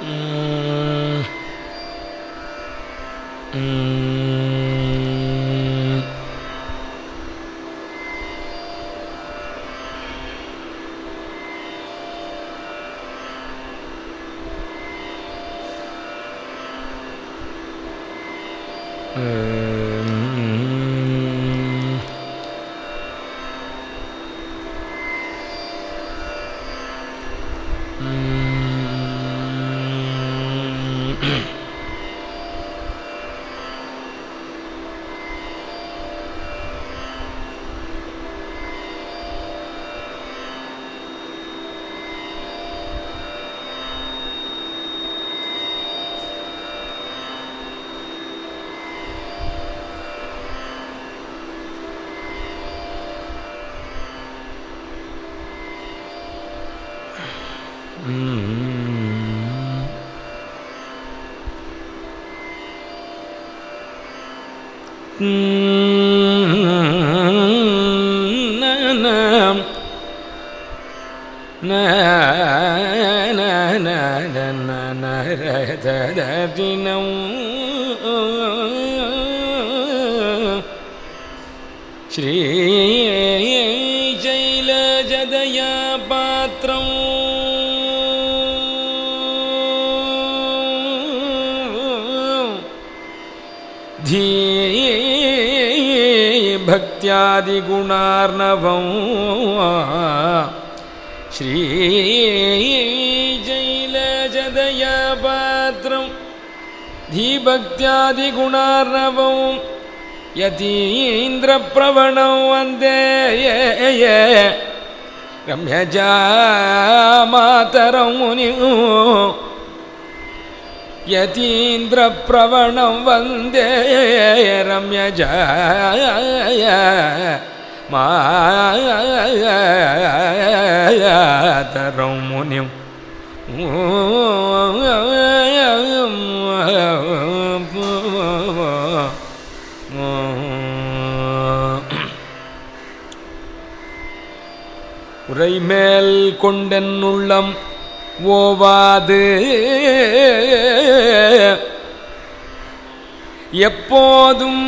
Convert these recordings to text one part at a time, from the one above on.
ம். ம். ம். ம். ம். ஸ்ரீசைலஜதயா பாத்திரம் धी भक्त्यादिगुणार्णवं श्रीजैलजदया पात्रं धीभक्त्यादिगुणार्णवं यतीन्द्रप्रवणं वन्दे रम्यजा मातरं मुनिः यतीन्द्रप्रवणं वन्दे रम्यजाय मातरं मुनिम् உரைமேல் கொண்டென் உள்ளம் ஓவாது எப்போதும்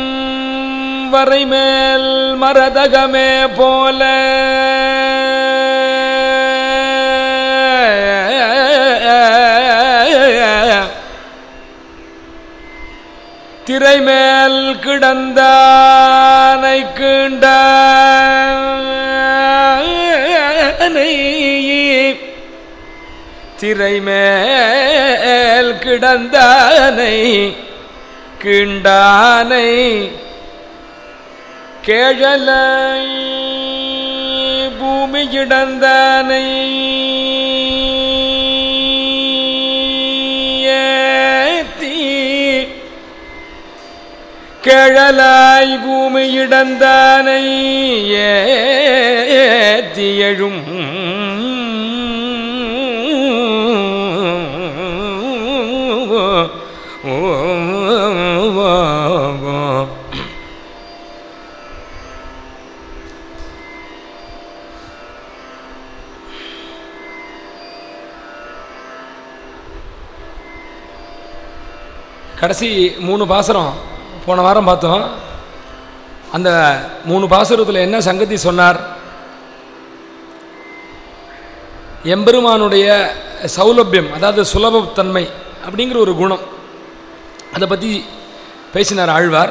வரைமேல் மரதகமே போல திரைமேல் கிடந்தானை கீண்டானை திரைமேல் கிடந்தானை கிண்டானை கேழலை பூமி கிடந்தானை ஏத்தி கேழலாய் பூமி இடந்தானை ஏத்தியழும் கடைசி மூணு பாசரம் போன வாரம் பார்த்தோம் அந்த மூணு பாசுரத்தில் என்ன சங்கதி சொன்னார் எம்பெருமானுடைய சௌலபியம் அதாவது சுலபத்தன்மை அப்படிங்கிற ஒரு குணம் அதை பற்றி பேசினார் ஆழ்வார்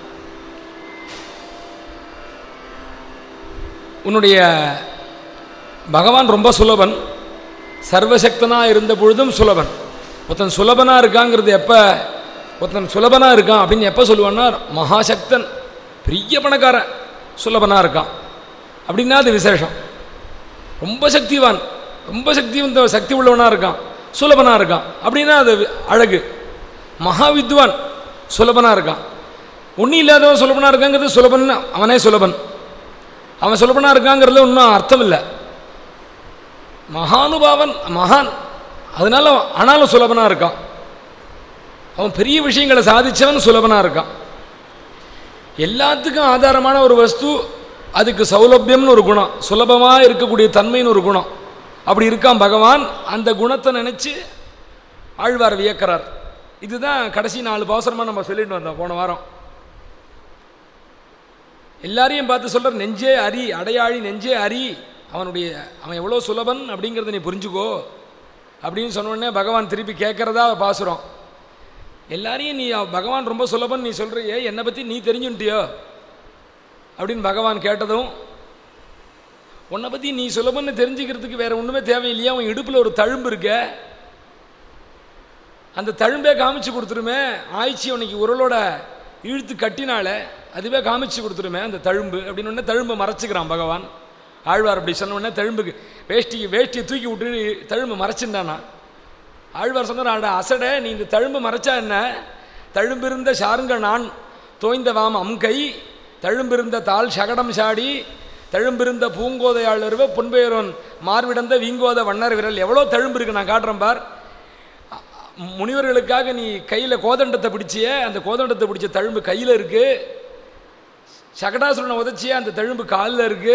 உன்னுடைய பகவான் ரொம்ப சுலபன் சர்வசக்தனாக இருந்த பொழுதும் சுலபன் ஒருத்தன் சுலபனாக இருக்காங்கிறது எப்போ ஒருத்தன் சுலபனாக இருக்கான் அப்படின்னு எப்போ சொல்லுவான்னா மகாசக்தன் பெரிய பணக்காரன் சுலபனாக இருக்கான் அப்படின்னா அது விசேஷம் ரொம்ப சக்திவான் ரொம்ப சக்தி வந்த சக்தி உள்ளவனாக இருக்கான் சுலபனாக இருக்கான் அப்படின்னா அது அழகு மகா வித்வான் சுலபனாக இருக்கான் ஒன்றும் இல்லாதவன் சுலபனாக இருக்காங்கிறது சுலபன் அவனே சுலபன் அவன் சுலபனாக இருக்காங்கிறதுல ஒன்றும் அர்த்தம் இல்லை மகானுபாவன் மகான் அதனால ஆனாலும் சுலபனாக இருக்கான் அவன் பெரிய விஷயங்களை சாதிச்சவன் சுலபனாக இருக்கான் எல்லாத்துக்கும் ஆதாரமான ஒரு வஸ்து அதுக்கு சௌலபியம்னு ஒரு குணம் சுலபமாக இருக்கக்கூடிய தன்மைன்னு ஒரு குணம் அப்படி இருக்கான் பகவான் அந்த குணத்தை நினச்சி ஆழ்வார் வியக்கிறார் இதுதான் கடைசி நாலு பாசரமாக நம்ம சொல்லிட்டு வந்தோம் போன வாரம் எல்லாரையும் பார்த்து சொல்ற நெஞ்சே அரி அடையாளி நெஞ்சே அரி அவனுடைய அவன் எவ்வளோ சுலபன் அப்படிங்கிறத நீ புரிஞ்சுக்கோ அப்படின்னு சொன்ன உடனே பகவான் திருப்பி கேட்குறதா பாசுறோம் எல்லாரையும் நீ பகவான் ரொம்ப சுலபன் நீ சொல்றியே என்னை பற்றி நீ தெரிஞ்சுட்டியோ அப்படின்னு பகவான் கேட்டதும் உன்னை பற்றி நீ சுலபன்னு தெரிஞ்சுக்கிறதுக்கு வேற ஒன்றுமே தேவையில்லையா உன் இடுப்பில் ஒரு தழும்பு இருக்க அந்த தழும்பே காமிச்சு கொடுத்துருமே ஆய்ச்சி உனக்கு உரலோட இழுத்து கட்டினால அதுவே காமிச்சு கொடுத்துருமே அந்த தழும்பு அப்படின்னு உடனே தழும்பை மறைச்சிக்கிறான் பகவான் ஆழ்வார் அப்படி சொன்ன உடனே தழும்புக்கு வேஷ்டி வேஷ்டியை தூக்கி விட்டு தழும்பு மறைச்சிருந்தானா ஆழ்வார் சொன்னார் அட அசட நீ இந்த தழும்பு மறைச்சா என்ன தழும்பிருந்த சாருங்க நான் தோய்ந்த வாம் அம்கை தழும்பிருந்த தாள் சகடம் சாடி தழும்பிருந்த பூங்கோதையாள் வருவ பொன்பெயரோன் மார்விடந்த வீங்கோத வண்ணர் விரல் எவ்வளோ தழும்பு இருக்கு நான் காட்டுறேன் பார் முனிவர்களுக்காக நீ கையில் கோதண்டத்தை பிடிச்சிய அந்த கோதண்டத்தை பிடிச்ச தழும்பு கையில் இருக்கு சகடாசுரனை உதச்சிய அந்த தழும்பு காலில் இருக்கு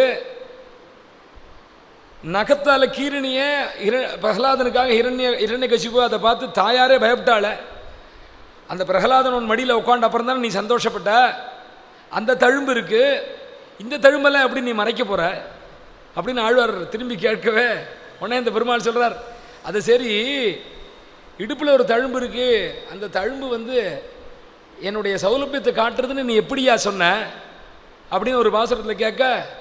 நகத்தால கீரணிய இர பிரகலாதனுக்காக இரண்ய இரண்ய கசிப்பு அதை பார்த்து தாயாரே பயப்பட்டாள அந்த பிரகலாதன் உன் மடியில் உட்காந்து அப்புறம் தான் நீ சந்தோஷப்பட்ட அந்த தழும்பு இருக்கு இந்த தழும்பெல்லாம் எப்படி நீ மறைக்க போற அப்படின்னு ஆழ்வார் திரும்பி கேட்கவே உடனே இந்த பெருமாள் சொல்றார் அது சரி இடுப்பில் ஒரு தழும்பு இருக்கு அந்த தழும்பு வந்து என்னுடைய சௌலபியத்தை காட்டுறதுன்னு நீ எப்படியா சொன்ன அப்படின்னு ஒரு பாசுரத்தில் கேட்க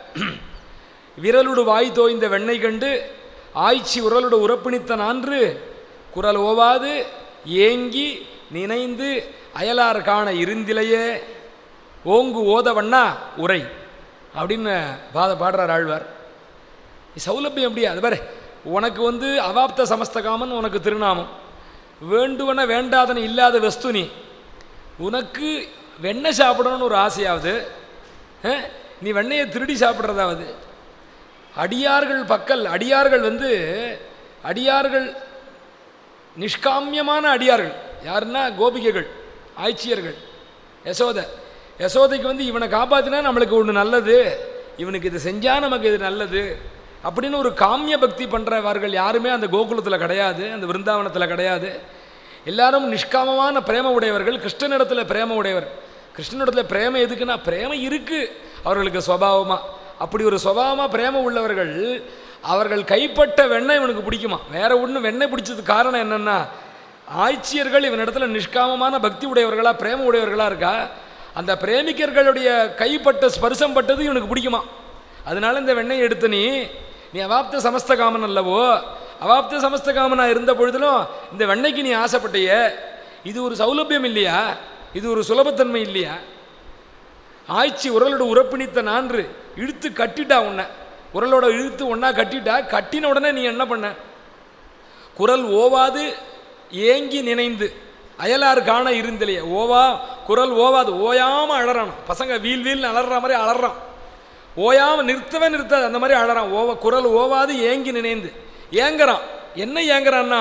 விரலுடு வாய் தோய்ந்த வெண்ணெய் கண்டு ஆய்ச்சி உரலுடு உறப்பிணித்த நான்று குரல் ஓவாது ஏங்கி நினைந்து அயலார் காண இருந்திலையே ஓங்கு ஓதவண்ணா உரை அப்படின்னு பாத பாடுறார் ஆழ்வார் சௌலபியம் எப்படியா அது பாரு உனக்கு வந்து அவாப்த சமஸ்தகாமன் உனக்கு திருநாமம் வேண்டுவன வேண்டாதன இல்லாத வஸ்து நீ உனக்கு வெண்ணெய் சாப்பிடணும்னு ஒரு ஆசையாவது அஹ், நீ வெண்ணெயை திருடி சாப்பிட்றதாவது அடியார்கள் பக்கல் அடியார்கள் வந்து அடியார்கள் நிஷ்காமியமான அடியார்கள் யாருன்னா கோபிகைகள் ஆய்ச்சியர்கள் யசோத யசோதைக்கு வந்து இவனை காப்பாற்றினா நம்மளுக்கு ஒன்று நல்லது இவனுக்கு இது செஞ்சால் நமக்கு இது நல்லது அப்படின்னு ஒரு காமிய பக்தி பண்ணுறவர்கள் யாருமே அந்த கோகுலத்தில் கிடையாது அந்த விருந்தாவனத்தில் கிடையாது எல்லாரும் நிஷ்காமமான பிரேம உடையவர்கள் கிருஷ்ணனிடத்தில் பிரேம உடையவர் கிருஷ்ணனிடத்தில் பிரேம எதுக்குன்னா பிரேம இருக்கு அவர்களுக்கு சுவாவமாக அப்படி ஒரு சுவாவமாக பிரேம உள்ளவர்கள் அவர்கள் கைப்பட்ட வெண்ணெய் இவனுக்கு பிடிக்குமா வேற ஒன்றும் வெண்ணெய் பிடிச்சதுக்கு காரணம் என்னன்னா ஆட்சியர்கள் இவனிடத்துல நிஷ்காமமான பக்தி உடையவர்களா பிரேம உடையவர்களா இருக்கா அந்த பிரேமிக்கர்களுடைய கைப்பட்ட ஸ்பர்சம் பட்டது இவனுக்கு பிடிக்குமா அதனால இந்த வெண்ணெய் எடுத்து நீ நீ அவாப்த சமஸ்த காமன் அல்லவோ அவாப்த சமஸ்த காமனா இருந்த பொழுதிலும் இந்த வெண்ணெய்க்கு நீ ஆசைப்பட்டியே இது ஒரு சௌலபியம் இல்லையா இது ஒரு சுலபத்தன்மை இல்லையா ஆய்ச்சி உரலோட உறப்பிணித்த நான்று இழுத்து கட்டிட்டா உன்னை உரலோட இழுத்து ஒன்றா கட்டிட்டா கட்டின உடனே நீ என்ன பண்ண குரல் ஓவாது ஏங்கி நினைந்து அயலார் காண இருந்திலையே ஓவா குரல் ஓவாது ஓயாம அழறான் பசங்க வீல் வீல் அலற மாதிரி அலறான் ஓயாம நிறுத்தவே நிறுத்தாது அந்த மாதிரி அழறான் ஓவ குரல் ஓவாது ஏங்கி நினைந்து ஏங்குறான் என்ன ஏங்குறான்னா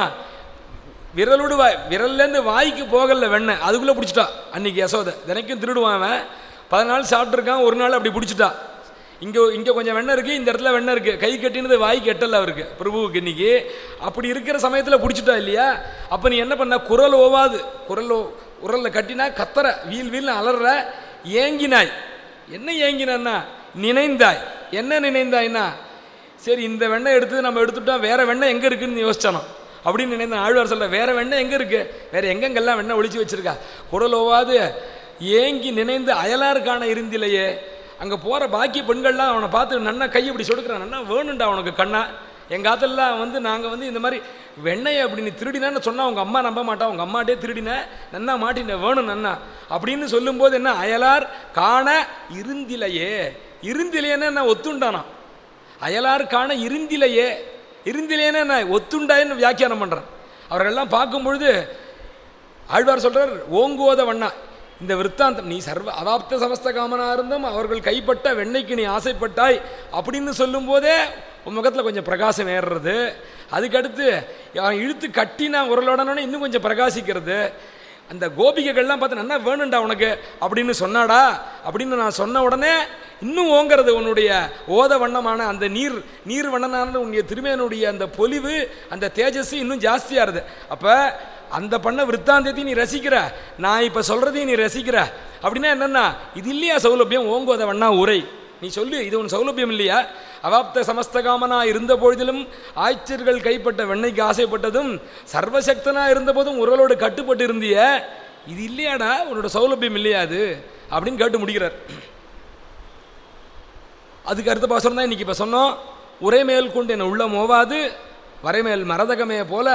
விரலோடு வாய் விரல்லேருந்து வாய்க்கு போகல வெண்ணெய் அதுக்குள்ளே பிடிச்சிட்டா அன்னைக்கு யசோதை தினைக்கும் திருடுவான் அவன் பதினாலு சாப்பிட்ருக்கான் ஒரு நாள் அப்படி பிடிச்சிட்டா இங்கே இங்கே கொஞ்சம் வெண்ணெய் இருக்குது இந்த இடத்துல வெண்ணெய் இருக்குது கை கட்டினது வாய்க்கு எட்டல அவருக்கு பிரபுவுக்கு இன்னைக்கு அப்படி இருக்கிற சமயத்தில் பிடிச்சிட்டா இல்லையா அப்போ நீ என்ன பண்ண குரல் ஓவாது குரல் ஓ குரலில் கட்டினா கத்தற வீல் வீல்னு அலற ஏங்கினாய் என்ன ஏங்கினான்னா நினைந்தாய் என்ன நினைந்தாய்னா சரி இந்த வெண்ணெய் எடுத்து நம்ம எடுத்துட்டோம் வேற வெண்ணெய் எங்கே இருக்குன்னு யோசிச்சானோ அப்படின்னு நினைந்த ஆழ்வார் சொல்ல வேற வெண்ணெய் எங்கே இருக்கு வேற எங்கெங்கெல்லாம் வெண்ணெய் ஒளிச்சு வச்சிருக்கா குரல் ஓவாது ஏங்கி நினைந்து அயலாருக்கான இருந்திலையே அங்கே போகிற பாக்கி பெண்கள்லாம் அவனை பார்த்து நன்னா கை இப்படி சொடுக்கிறான் நன்னா வேணுண்டா அவனுக்கு கண்ணா எங்கள் ஆத்தெல்லாம் வந்து நாங்கள் வந்து இந்த மாதிரி வெண்ணெய் அப்படி நீ திருடினான்னு சொன்னால் உங்கள் அம்மா நம்ப மாட்டா உங்கள் அம்மாட்டே திருடின நன்னா மாட்டின வேணும் நன்னா அப்படின்னு சொல்லும்போது என்ன அயலார் காண இருந்திலையே இருந்திலையேன்னா என்ன ஒத்துண்டானா அயலார் காண இருந்திலையே இருந்திலேன்னு என்ன ஒத்துண்டாயின்னு வியாக்கியானம் பண்ணுறான் அவர்களெல்லாம் பார்க்கும் பொழுது ஆழ்வார் சொல்றார் ஓங்குவோத வண்ணா இந்த விற்த்தாந்தம் நீ சர்வ அவாப்த சமஸ்த காமனா இருந்தும் அவர்கள் கைப்பட்ட வெண்ணெய்க்கு நீ ஆசைப்பட்டாய் அப்படின்னு சொல்லும்போதே உன் முகத்தில் கொஞ்சம் பிரகாசம் ஏறுறது அதுக்கடுத்து அவன் இழுத்து கட்டி நான் உரலோடனே இன்னும் கொஞ்சம் பிரகாசிக்கிறது அந்த கோபிகைகள்லாம் பார்த்து நல்லா வேணும்டா உனக்கு அப்படின்னு சொன்னாடா அப்படின்னு நான் சொன்ன உடனே இன்னும் ஓங்கிறது உன்னுடைய ஓத வண்ணமான அந்த நீர் நீர் வண்ணனான உன்னுடைய திருமேனுடைய அந்த பொலிவு அந்த தேஜஸ் இன்னும் ஜாஸ்தியாகுது அப்போ அந்த பண்ண விற்த்தாந்தத்தையும் நீ ரசிக்கிற நான் இப்போ சொல்கிறதையும் நீ ரசிக்கிற அப்படின்னா என்னென்னா இது இல்லையா சௌலபியம் ஓங்குவத வண்ணா உரை நீ சொல்லு இது உன் சௌலபியம் இல்லையா அவாப்த சமஸ்தகாமனா இருந்த பொழுதிலும் ஆய்ச்சர்கள் கைப்பட்ட வெண்ணைக்கு ஆசைப்பட்டதும் சர்வசக்தனா இருந்தபோதும் உரலோடு கட்டுப்பட்டு இருந்திய இது இல்லையாடா உன்னோட சௌலபியம் இல்லையா அது அப்படின்னு கேட்டு முடிக்கிறார் அதுக்கு அடுத்த பாசனம் தான் இன்னைக்கு இப்போ சொன்னோம் உரை மேல் கொண்டு என்னை உள்ள மோவாது வரைமேல் மரதகமே போல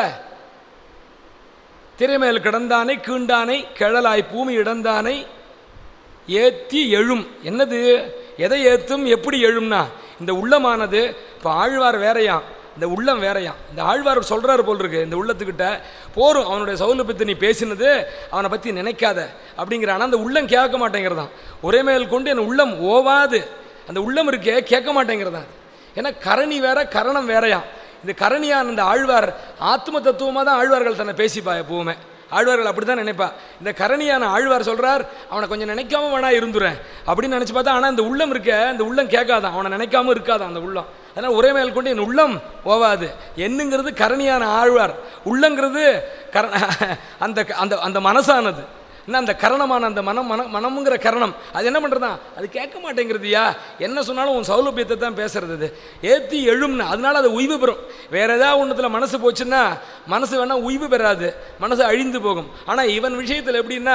திரைமேல் கிடந்தானை கீண்டானை கிழலாய் பூமி இடந்தானை ஏத்தி எழும் என்னது எதை ஏத்தும் எப்படி எழும்னா இந்த உள்ளமானது இப்போ ஆழ்வார் வேறையாம் இந்த உள்ளம் வேறையாம் இந்த ஆழ்வார் சொல்றாரு போல் இருக்கு இந்த உள்ளத்துக்கிட்ட போரும் அவனுடைய சௌலபியத்தை நீ பேசினது அவனை பற்றி நினைக்காத அப்படிங்கிற ஆனால் அந்த உள்ளம் கேட்க மாட்டேங்கிறதான் ஒரே மேல் கொண்டு என் உள்ளம் ஓவாது அந்த உள்ளம் இருக்கே கேட்க மாட்டேங்கிறதா அது ஏன்னா கரணி வேற கரணம் வேறையாம் இந்த கரணியான இந்த ஆழ்வார் ஆத்ம தத்துவமாக தான் ஆழ்வார்கள் தன்னை பேசிப்பா எப்பவுமே ஆழ்வார்கள் அப்படி தான் நினைப்பா இந்த கரணியான ஆழ்வார் சொல்றார் அவனை கொஞ்சம் நினைக்காம வேணா இருந்துறேன் அப்படின்னு நினச்சி பார்த்தா ஆனால் இந்த உள்ளம் இருக்க இந்த உள்ளம் கேட்காதான் அவனை நினைக்காம இருக்காதான் அந்த உள்ளம் அதனால் ஒரே மேல் கொண்டு என் உள்ளம் போவாது என்னங்கிறது கரணியான ஆழ்வார் உள்ளங்கிறது கர அந்த அந்த அந்த மனசானது என்ன அந்த கரணமான அந்த மனம் மன மனமுங்கிற கரணம் அது என்ன பண்ணுறதா அது கேட்க மாட்டேங்கிறதுயா என்ன சொன்னாலும் உன் சௌலபியத்தை தான் பேசுறது அது ஏற்றி எழும்னா அதனால அது உய்வு பெறும் வேற ஏதாவது ஒன்றுத்தில் மனசு போச்சுன்னா மனசு வேணால் உய்வு பெறாது மனசு அழிந்து போகும் ஆனால் இவன் விஷயத்தில் எப்படின்னா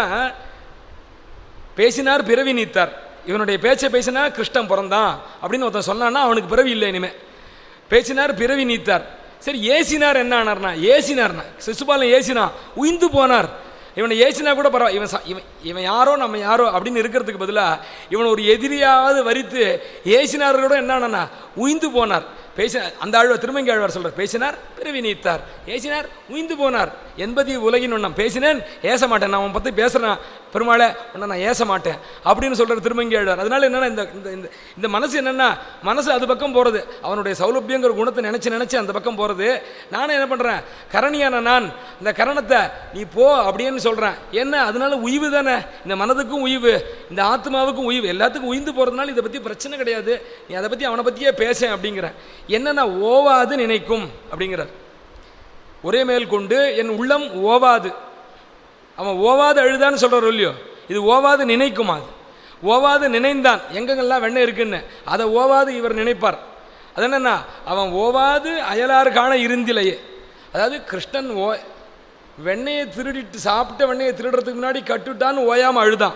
பேசினார் பிறவி நீத்தார் இவனுடைய பேச்சை பேசினா கிருஷ்ணன் பிறந்தான் அப்படின்னு ஒருத்தன் சொன்னான்னா அவனுக்கு பிறவி இல்லை இனிமே பேசினார் பிறவி நீத்தார் சரி ஏசினார் என்ன ஆனார்னா ஏசினார்னா சிசுபாலன் ஏசினா உயிந்து போனார் இவனை ஏசினா கூட பரவாயில்ல இவன் ச- இவன் இவன் யாரோ நம்ம யாரோ அப்படின்னு இருக்கிறதுக்கு பதிலாக இவன் ஒரு எதிரியாவது வரித்து ஏசினார்களோட என்னன்னா உயிந்து போனார் பேச அந்த ஆழ்வார் திருமங்கி ஆழ்வார் சொல்றார் பேசினார் பிறவி நீத்தார் ஏசினார் உயிந்து போனார் என்பது உலகின் ஒன்றாம் பேசினேன் ஏச மாட்டேன் நான் அவன் பற்றி பேசுகிறேன் பெருமாளை உன்னை நான் ஏச மாட்டேன் அப்படின்னு சொல்கிறார் திருமங்கி ஆழ்வார் அதனால என்னன்னா இந்த இந்த இந்த இந்த மனசு என்னன்னா மனசு அது பக்கம் போகிறது அவனுடைய சௌலபியங்கிற குணத்தை நினச்சி நினச்சி அந்த பக்கம் போகிறது நானும் என்ன பண்ணுறேன் கரணியான நான் இந்த கரணத்தை நீ போ அப்படின்னு சொல்கிறேன் என்ன அதனால உய்வு தானே இந்த மனதுக்கும் உய்வு இந்த ஆத்மாவுக்கும் உய்வு எல்லாத்துக்கும் உய்ந்து போகிறதுனால இதை பற்றி பிரச்சனை கிடையாது நீ அதை பற்றி அவனை பற்றியே பேசேன் அப்படிங்கிறேன் என்னன்னா ஓவாது நினைக்கும் அப்படிங்கிறார் ஒரே மேல் கொண்டு என் உள்ளம் ஓவாது அவன் ஓவாது அழுதான்னு சொல்கிறார் இல்லையோ இது ஓவாது நினைக்குமா அது ஓவாது நினைந்தான் எங்கெங்கெல்லாம் வெண்ணெய் இருக்குன்னு அதை ஓவாது இவர் நினைப்பார் அது என்னன்னா அவன் ஓவாது அயலார் காண இருந்திலையே அதாவது கிருஷ்ணன் ஓ வெண்ணெயை திருடிட்டு சாப்பிட்ட வெண்ணெயை திருடுறதுக்கு முன்னாடி கட்டுட்டான்னு ஓயாமல் அழுதான்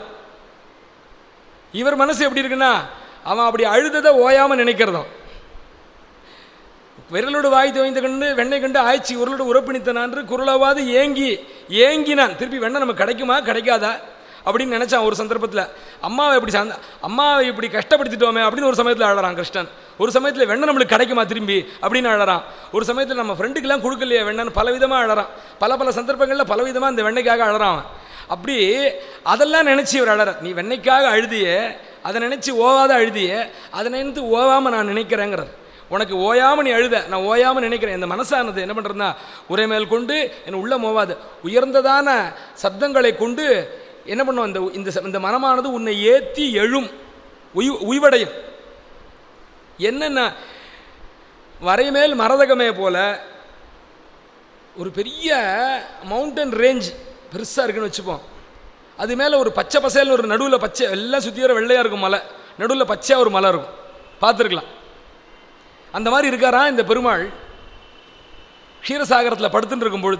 இவர் மனசு எப்படி இருக்குன்னா அவன் அப்படி அழுததை ஓயாமல் நினைக்கிறதும் விரலோடு வாய் துவைந்து கண்டு வெண்ணெய் கண்டு ஆய்ச்சி உருளோடு உறப்பினித்தனான்று குரலவாது ஏங்கி ஏங்கினான் திருப்பி வெண்ணெய் நமக்கு கிடைக்குமா கிடைக்காதா அப்படின்னு நினச்சான் ஒரு சந்தர்ப்பத்தில் அம்மாவை இப்படி சந்த அம்மாவை இப்படி கஷ்டப்படுத்திட்டோமே அப்படின்னு ஒரு சமயத்தில் அழறான் கிருஷ்ணன் ஒரு சமயத்தில் வெண்ணெய் நம்மளுக்கு கிடைக்குமா திரும்பி அப்படின்னு அழறான் ஒரு சமயத்தில் நம்ம ஃப்ரெண்டுக்கெல்லாம் கொடுக்கலையே வெண்ணன்னு பல விதமாக அழறான் பல பல சந்தர்ப்பங்களில் பல விதமாக இந்த வெண்ணெய்க்காக அழறான் அவன். அப்படி அதெல்லாம் நினச்சி இவர் அழற நீ வெண்ணெய்க்காக அழுதியே அதை நினச்சி ஓவாத அழுதியே அதை நினைத்து ஓவாமல் நான் நினைக்கிறேங்கிறார் உனக்கு ஓயாமல் நீ அழுத நான் ஓயாமல் நினைக்கிறேன் இந்த மனசானது என்ன பண்ணுறதுனா உரை மேல் கொண்டு என் உள்ள மோவாது உயர்ந்ததான சப்தங்களை கொண்டு என்ன பண்ணும் இந்த இந்த ச- இந்த மனமானது உன்னை ஏற்றி எழும் உய் உய்வடையும் என்னென்ன வரைமேல் மரதகமே போல ஒரு பெரிய மவுண்டன் ரேஞ்ச் பெருசாக இருக்குன்னு வச்சுப்போம் அது மேலே ஒரு பச்சை பசேல்னு ஒரு நடுவில் பச்சை எல்லாம் சுற்றி வர வெள்ளையாக இருக்கும் மலை நடுவில் பச்சையாக ஒரு மலை இருக்கும் பார்த்துருக்கலாம் அந்த மாதிரி இருக்காரா இந்த பெருமாள் க்ஷீரசாகரத்தில் படுத்துட்டு இருக்கும் பொழுது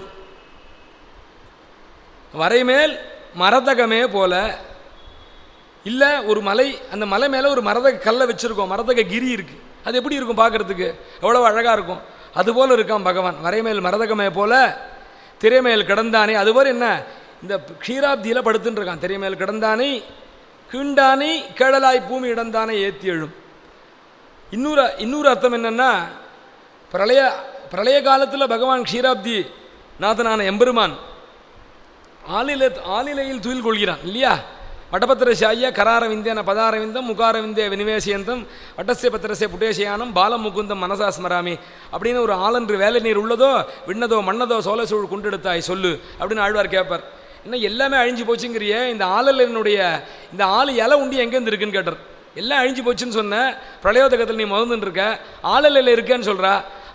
வரைமேல் மரதகமே போல இல்லை ஒரு மலை அந்த மலை மேலே ஒரு மரதக கல்லை வச்சுருக்கோம் மரதக கிரி இருக்குது அது எப்படி இருக்கும் பார்க்குறதுக்கு எவ்வளோ அழகாக இருக்கும் அதுபோல் இருக்கான் பகவான் வரைமேல் மரதகமே போல திரைமேல் கிடந்தானே அதுபோல் என்ன இந்த க்ஷீராப்தியில் படுத்துட்டு இருக்கான் திரைமேல் கிடந்தானை கீண்டானை கேழலாய் பூமி இடந்தானே ஏற்றி எழும் இன்னொரு இன்னொரு அர்த்தம் என்னன்னா பிரளய பிரளய காலத்தில் பகவான் க்ஷீராப்தி நாதனான எம்பெருமான் ஆளில ஆளிலையில் துயில் கொள்கிறான் இல்லையா வடபத்திரசாய கராரவிந்தேன பதாரவிந்தம் முகாரவிந்தே வினிவேசயந்தம் வட்டசிய பத்திரசிய புட்டேசயானம் பாலம் முகுந்தம் மனசா ஸ்மராமி அப்படின்னு ஒரு ஆளன்று வேலை நீர் உள்ளதோ விண்ணதோ மண்ணதோ சோழசூழ் குண்டெடுத்தாய் சொல்லு அப்படின்னு ஆழ்வார் கேட்பார் என்ன எல்லாமே அழிஞ்சு போச்சுங்கிறியே இந்த ஆளலினுடைய இந்த ஆள் இலை உண்டி எங்கேருந்து இருக்குன்னு கேட்டார் எல்லாம் அழிஞ்சு போச்சுன்னு சொன்ன பிரளயோதகத்தில் நீ மறந்துட்டு இருக்க ஆளலில் இருக்கேன்னு சொல்கிறா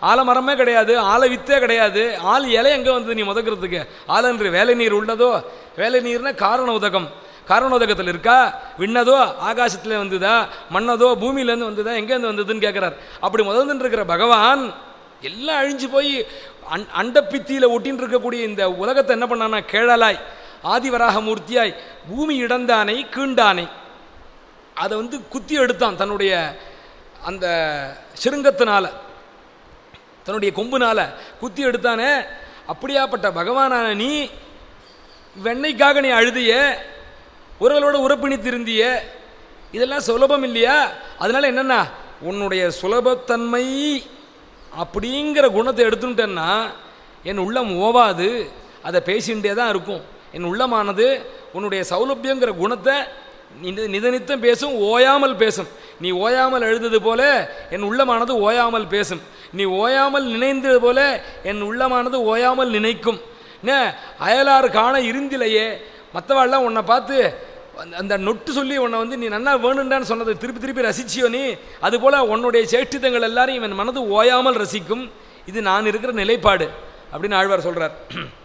ஆலமரமே கிடையாது ஆல வித்தே கிடையாது ஆள் இலை எங்கே வந்தது நீ முதக்கிறதுக்கு ஆலன்று வேலை நீர் உள்ளதோ வேலை நீர்னா காரண உதகம் காரண உதகத்தில் இருக்கா விண்ணதோ ஆகாசத்தில் வந்ததா மண்ணதோ பூமியிலேருந்து வந்ததா எங்கேருந்து வந்ததுன்னு கேட்குறார் அப்படி முதல்ந்து இருக்கிற பகவான் எல்லாம் அழிஞ்சு போய் அண் அண்டப்பித்தியில் ஒட்டின்னு இருக்கக்கூடிய இந்த உலகத்தை என்ன பண்ணானா கேழலாய் ஆதிவராக மூர்த்தியாய் பூமி இடந்தானை கீண்டானை அதை வந்து குத்தி எடுத்தான் தன்னுடைய அந்த சிருங்கத்தினால தன்னுடைய கொம்புனால குத்தி எடுத்தானே அப்படியாப்பட்ட பகவானான நீ வெண்ணைக்காக நீ அழுதிய உறவலோட உறப்பினி திருந்திய இதெல்லாம் சுலபம் இல்லையா அதனால என்னன்னா உன்னுடைய சுலபத்தன்மை அப்படிங்கிற குணத்தை எடுத்துட்டேன்னா என் உள்ளம் ஓவாது அதை பேசிகிட்டே தான் இருக்கும் என் உள்ளமானது உன்னுடைய சௌலபியங்கிற குணத்தை நித- நிதனித்தம் பேசும் ஓயாமல் பேசும் நீ ஓயாமல் எழுதுது போல என் உள்ளமானது ஓயாமல் பேசும் நீ ஓயாமல் நினைந்தது போல என் உள்ளமானது ஓயாமல் நினைக்கும் என்ன அயலார் காண இருந்திலையே மற்றவாள்லாம் உன்னை பார்த்து அந்த- அந்த நொட்டு சொல்லி உன்னை வந்து நீ நன்னா வேணுண்டான்னு சொன்னதை திருப்பி திருப்பி ரசிச்சியோ நீ அதுபோல் உன்னுடைய சேஷ்டிதங்கள் எல்லாரும் இவன் மனது ஓயாமல் ரசிக்கும் இது நான் இருக்கிற நிலைப்பாடு அப்படின்னு ஆழ்வார் சொல்கிறார்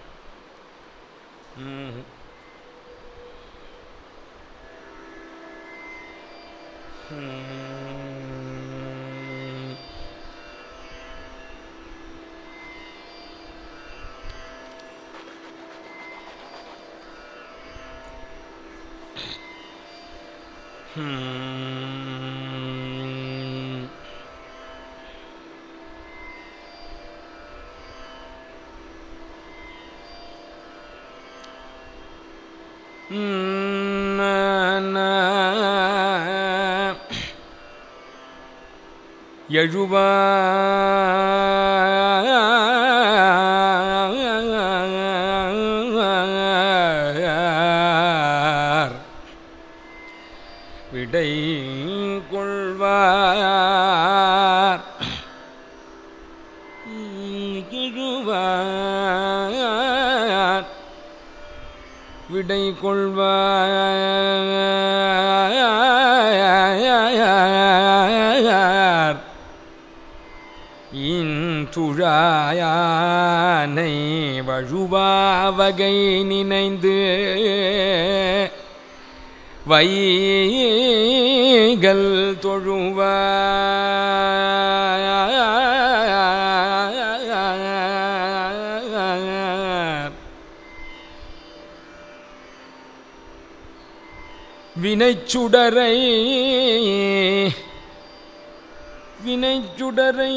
எழுவார் விடை கொள்வார் எழுவார் விடை கொள்வார் இன்றுழாயானை வழுவாவகை நினைந்து வைகள் தொழுவார் வினைச்சுடரை வினைச்சுடரை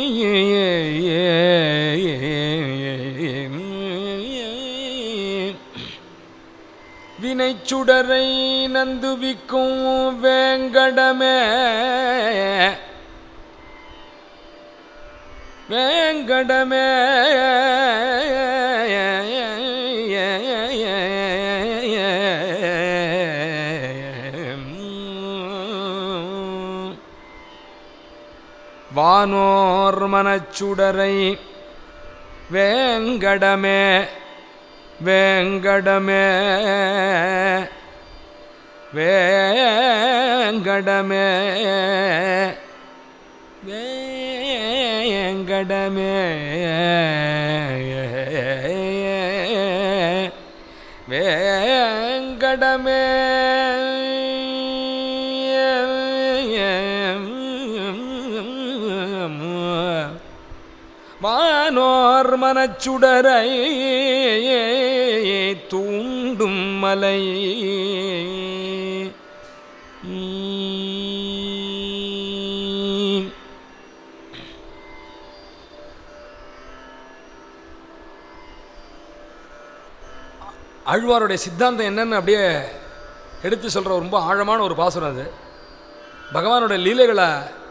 வினைச்சுடரை நந்துவிக்கும் வேங்கடமே வேங்கடமே வானோர் மனச்சுடரை வேங்கடமே வேங்கடமே வேங்கடமே வேங்கடமே வேங்கடமே வானோர் மனச்சுடரை தூண்டும் மலை ஆழ்வாருடைய சித்தாந்தம் என்னன்னு அப்படியே எடுத்து சொல்கிற ரொம்ப ஆழமான ஒரு பாசுரம் அது பகவானுடைய லீலைகளை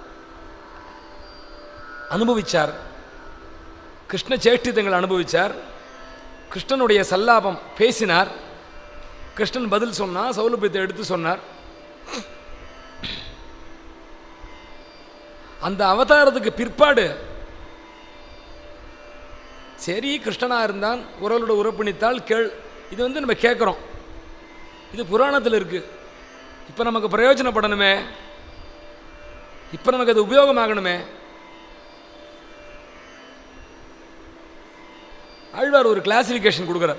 அனுபவிச்சார் கிருஷ்ண சேஷ்டிதங்களை அனுபவிச்சார் கிருஷ்ணனுடைய சல்லாபம் பேசினார் கிருஷ்ணன் பதில் சொன்னார் சௌலபியத்தை எடுத்து சொன்னார் அந்த அவதாரத்துக்கு பிற்பாடு சரி கிருஷ்ணனா இருந்தான் உறவலோட உறப்பிணித்தால் கேள் இது வந்து நம்ம கேட்குறோம் இது புராணத்தில் இருக்கு இப்போ நமக்கு பிரயோஜனப்படணுமே இப்போ நமக்கு அது உபயோகமாகணுமே ஆழ்வார் ஒரு கிளாசிஃபிகேஷன் கொடுக்குறார்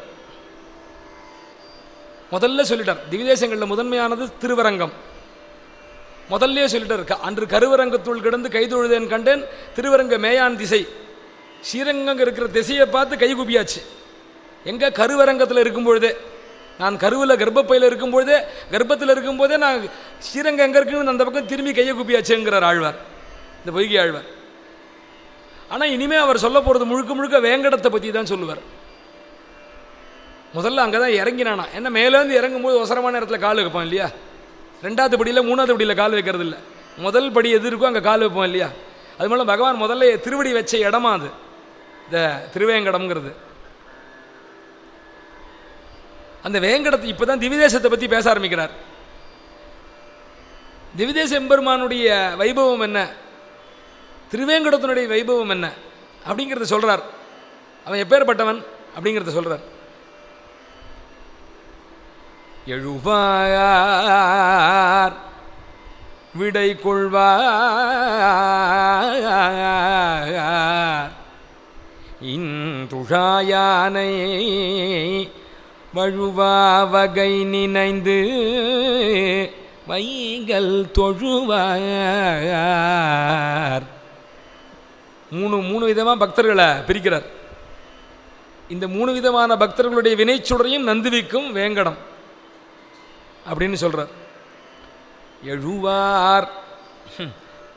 முதல்ல சொல்லிட்டார் திவிதேசங்களில் முதன்மையானது திருவரங்கம் முதல்லே சொல்லிட்டார் க- அன்று கருவரங்கத்துள் கிடந்து கைதொழுதேன் கண்டேன் திருவரங்க மேயான் திசை ஸ்ரீரங்கம் இருக்கிற திசையை பார்த்து கை குப்பியாச்சு எங்கே கருவரங்கத்தில் இருக்கும் பொழுதே நான் கருவில் கர்ப்பப்பையில் இருக்கும் பொழுதே கர்ப்பத்தில் இருக்கும் போதே நான் ஸ்ரீரங்கம் எங்கே இருக்குன்னு அந்த பக்கம் திரும்பி கையை குப்பியாச்சுங்கிறார் ஆழ்வார் இந்த பொய்கை ஆழ்வார் ஆனால் இனிமே அவர் சொல்ல போகிறது முழுக்க முழுக்க வேங்கடத்தை பற்றி தான் சொல்லுவார் முதல்ல அங்கே தான் இறங்கினானா என்ன மேலேருந்து இறங்கும்போது ஒசரமான இடத்துல கால் வைப்பான் இல்லையா ரெண்டாவது படியில் மூணாவது படியில் கால் வைக்கிறது இல்லை முதல் படி எது இருக்கோ அங்கே கால் வைப்போம் இல்லையா அது மூலம் பகவான் முதல்ல திருவடி வச்ச இடமா அது இந்த திருவேங்கடம்ங்கிறது அந்த வேங்கடத்தை இப்போ தான் திவிதேசத்தை பற்றி பேச ஆரம்பிக்கிறார் திவிதேச எம்பெருமானுடைய வைபவம் என்ன திருவேங்கடத்தினுடைய வைபவம் என்ன அப்படிங்கிறத சொல்கிறார் அவன் எப்பேற்பட்டவன் அப்படிங்கிறத சொல்கிறார் எழுவார் விடை கொள்வார் இன்றுழாயானை வழுவா வகை நினைந்து வைகள் தொழுவார் மூணு மூணு விதமாக பக்தர்களை பிரிக்கிறார் இந்த மூணு விதமான பக்தர்களுடைய வினைச்சுடரையும் நந்துவிக்கும் வேங்கடம் அப்படின்னு சொல்றார் எழுவார் ஹம்.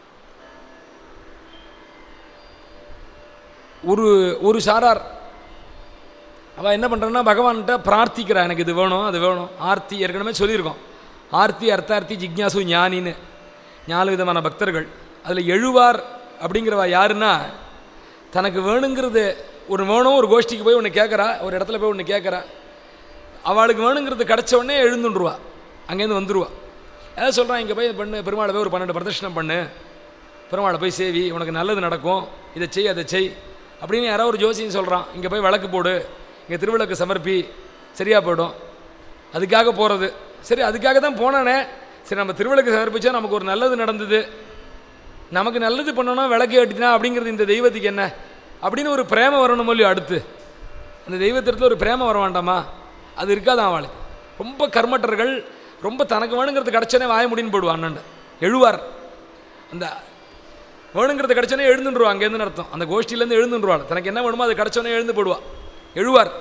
ஒரு ஒரு சாரார் அவள் என்ன பண்ணுறான்னா பகவான்கிட்ட பிரார்த்திக்கிறா எனக்கு இது வேணும் அது வேணும் ஆர்த்தி ஏற்கனவே சொல்லியிருக்கோம் ஆர்த்தி அர்த்தார்த்தி ஜிக்ஞாசு ஞானின்னு நாலு விதமான பக்தர்கள் அதில் எழுவார் அப்படிங்கிறவா யாருன்னா தனக்கு வேணுங்கிறது ஒரு வேணும் ஒரு கோஷ்டிக்கு போய் ஒன்று கேட்குறா ஒரு இடத்துல போய் ஒன்று கேட்குறா அவளுக்கு வேணுங்கிறது கிடச்ச உடனே எழுந்துருவா அங்கேருந்து வந்துருவா ஏதாவது சொல்கிறான் இங்கே போய் இது பண்ணு பெருமாளை போய் ஒரு பன்னெண்டு பிரதர்ஷனம் பண்ணு பெருமாளை போய் சேவி உனக்கு நல்லது நடக்கும் இதை செய் அதை செய் அப்படின்னு யாரோ ஒரு ஜோசியம் சொல்கிறான் இங்கே போய் விளக்கு போடு இங்கே திருவிளக்கு சமர்ப்பி சரியாக போயிடும் அதுக்காக போகிறது சரி அதுக்காக தான் போனானே சரி நம்ம திருவிளக்கு சமர்ப்பிச்சா நமக்கு ஒரு நல்லது நடந்தது நமக்கு நல்லது பண்ணணும் விளக்கு கட்டினா அப்படிங்கிறது இந்த தெய்வத்துக்கு என்ன அப்படின்னு ஒரு பிரேம வரணும் இல்லையோ அடுத்து அந்த தெய்வத்திடத்துல ஒரு பிரேம வர வேண்டாமா அது இருக்காதான் அவளுக்கு ரொம்ப கர்மட்டர்கள் ரொம்ப தனக்கு வேணுங்கிறது கிடச்சனே வாய முடின்னு போடுவான் அண்ணன் எழுவார் அந்த வேணுங்கிறது கிடச்சோன்னே எழுந்துருவா அங்கேருந்து அர்த்தம் அந்த கோஷ்டியிலேருந்து எழுந்துருவாள் தனக்கு என்ன வேணுமோ அது கிடச்சோன்னே எழுந்து போடுவா எழுவார்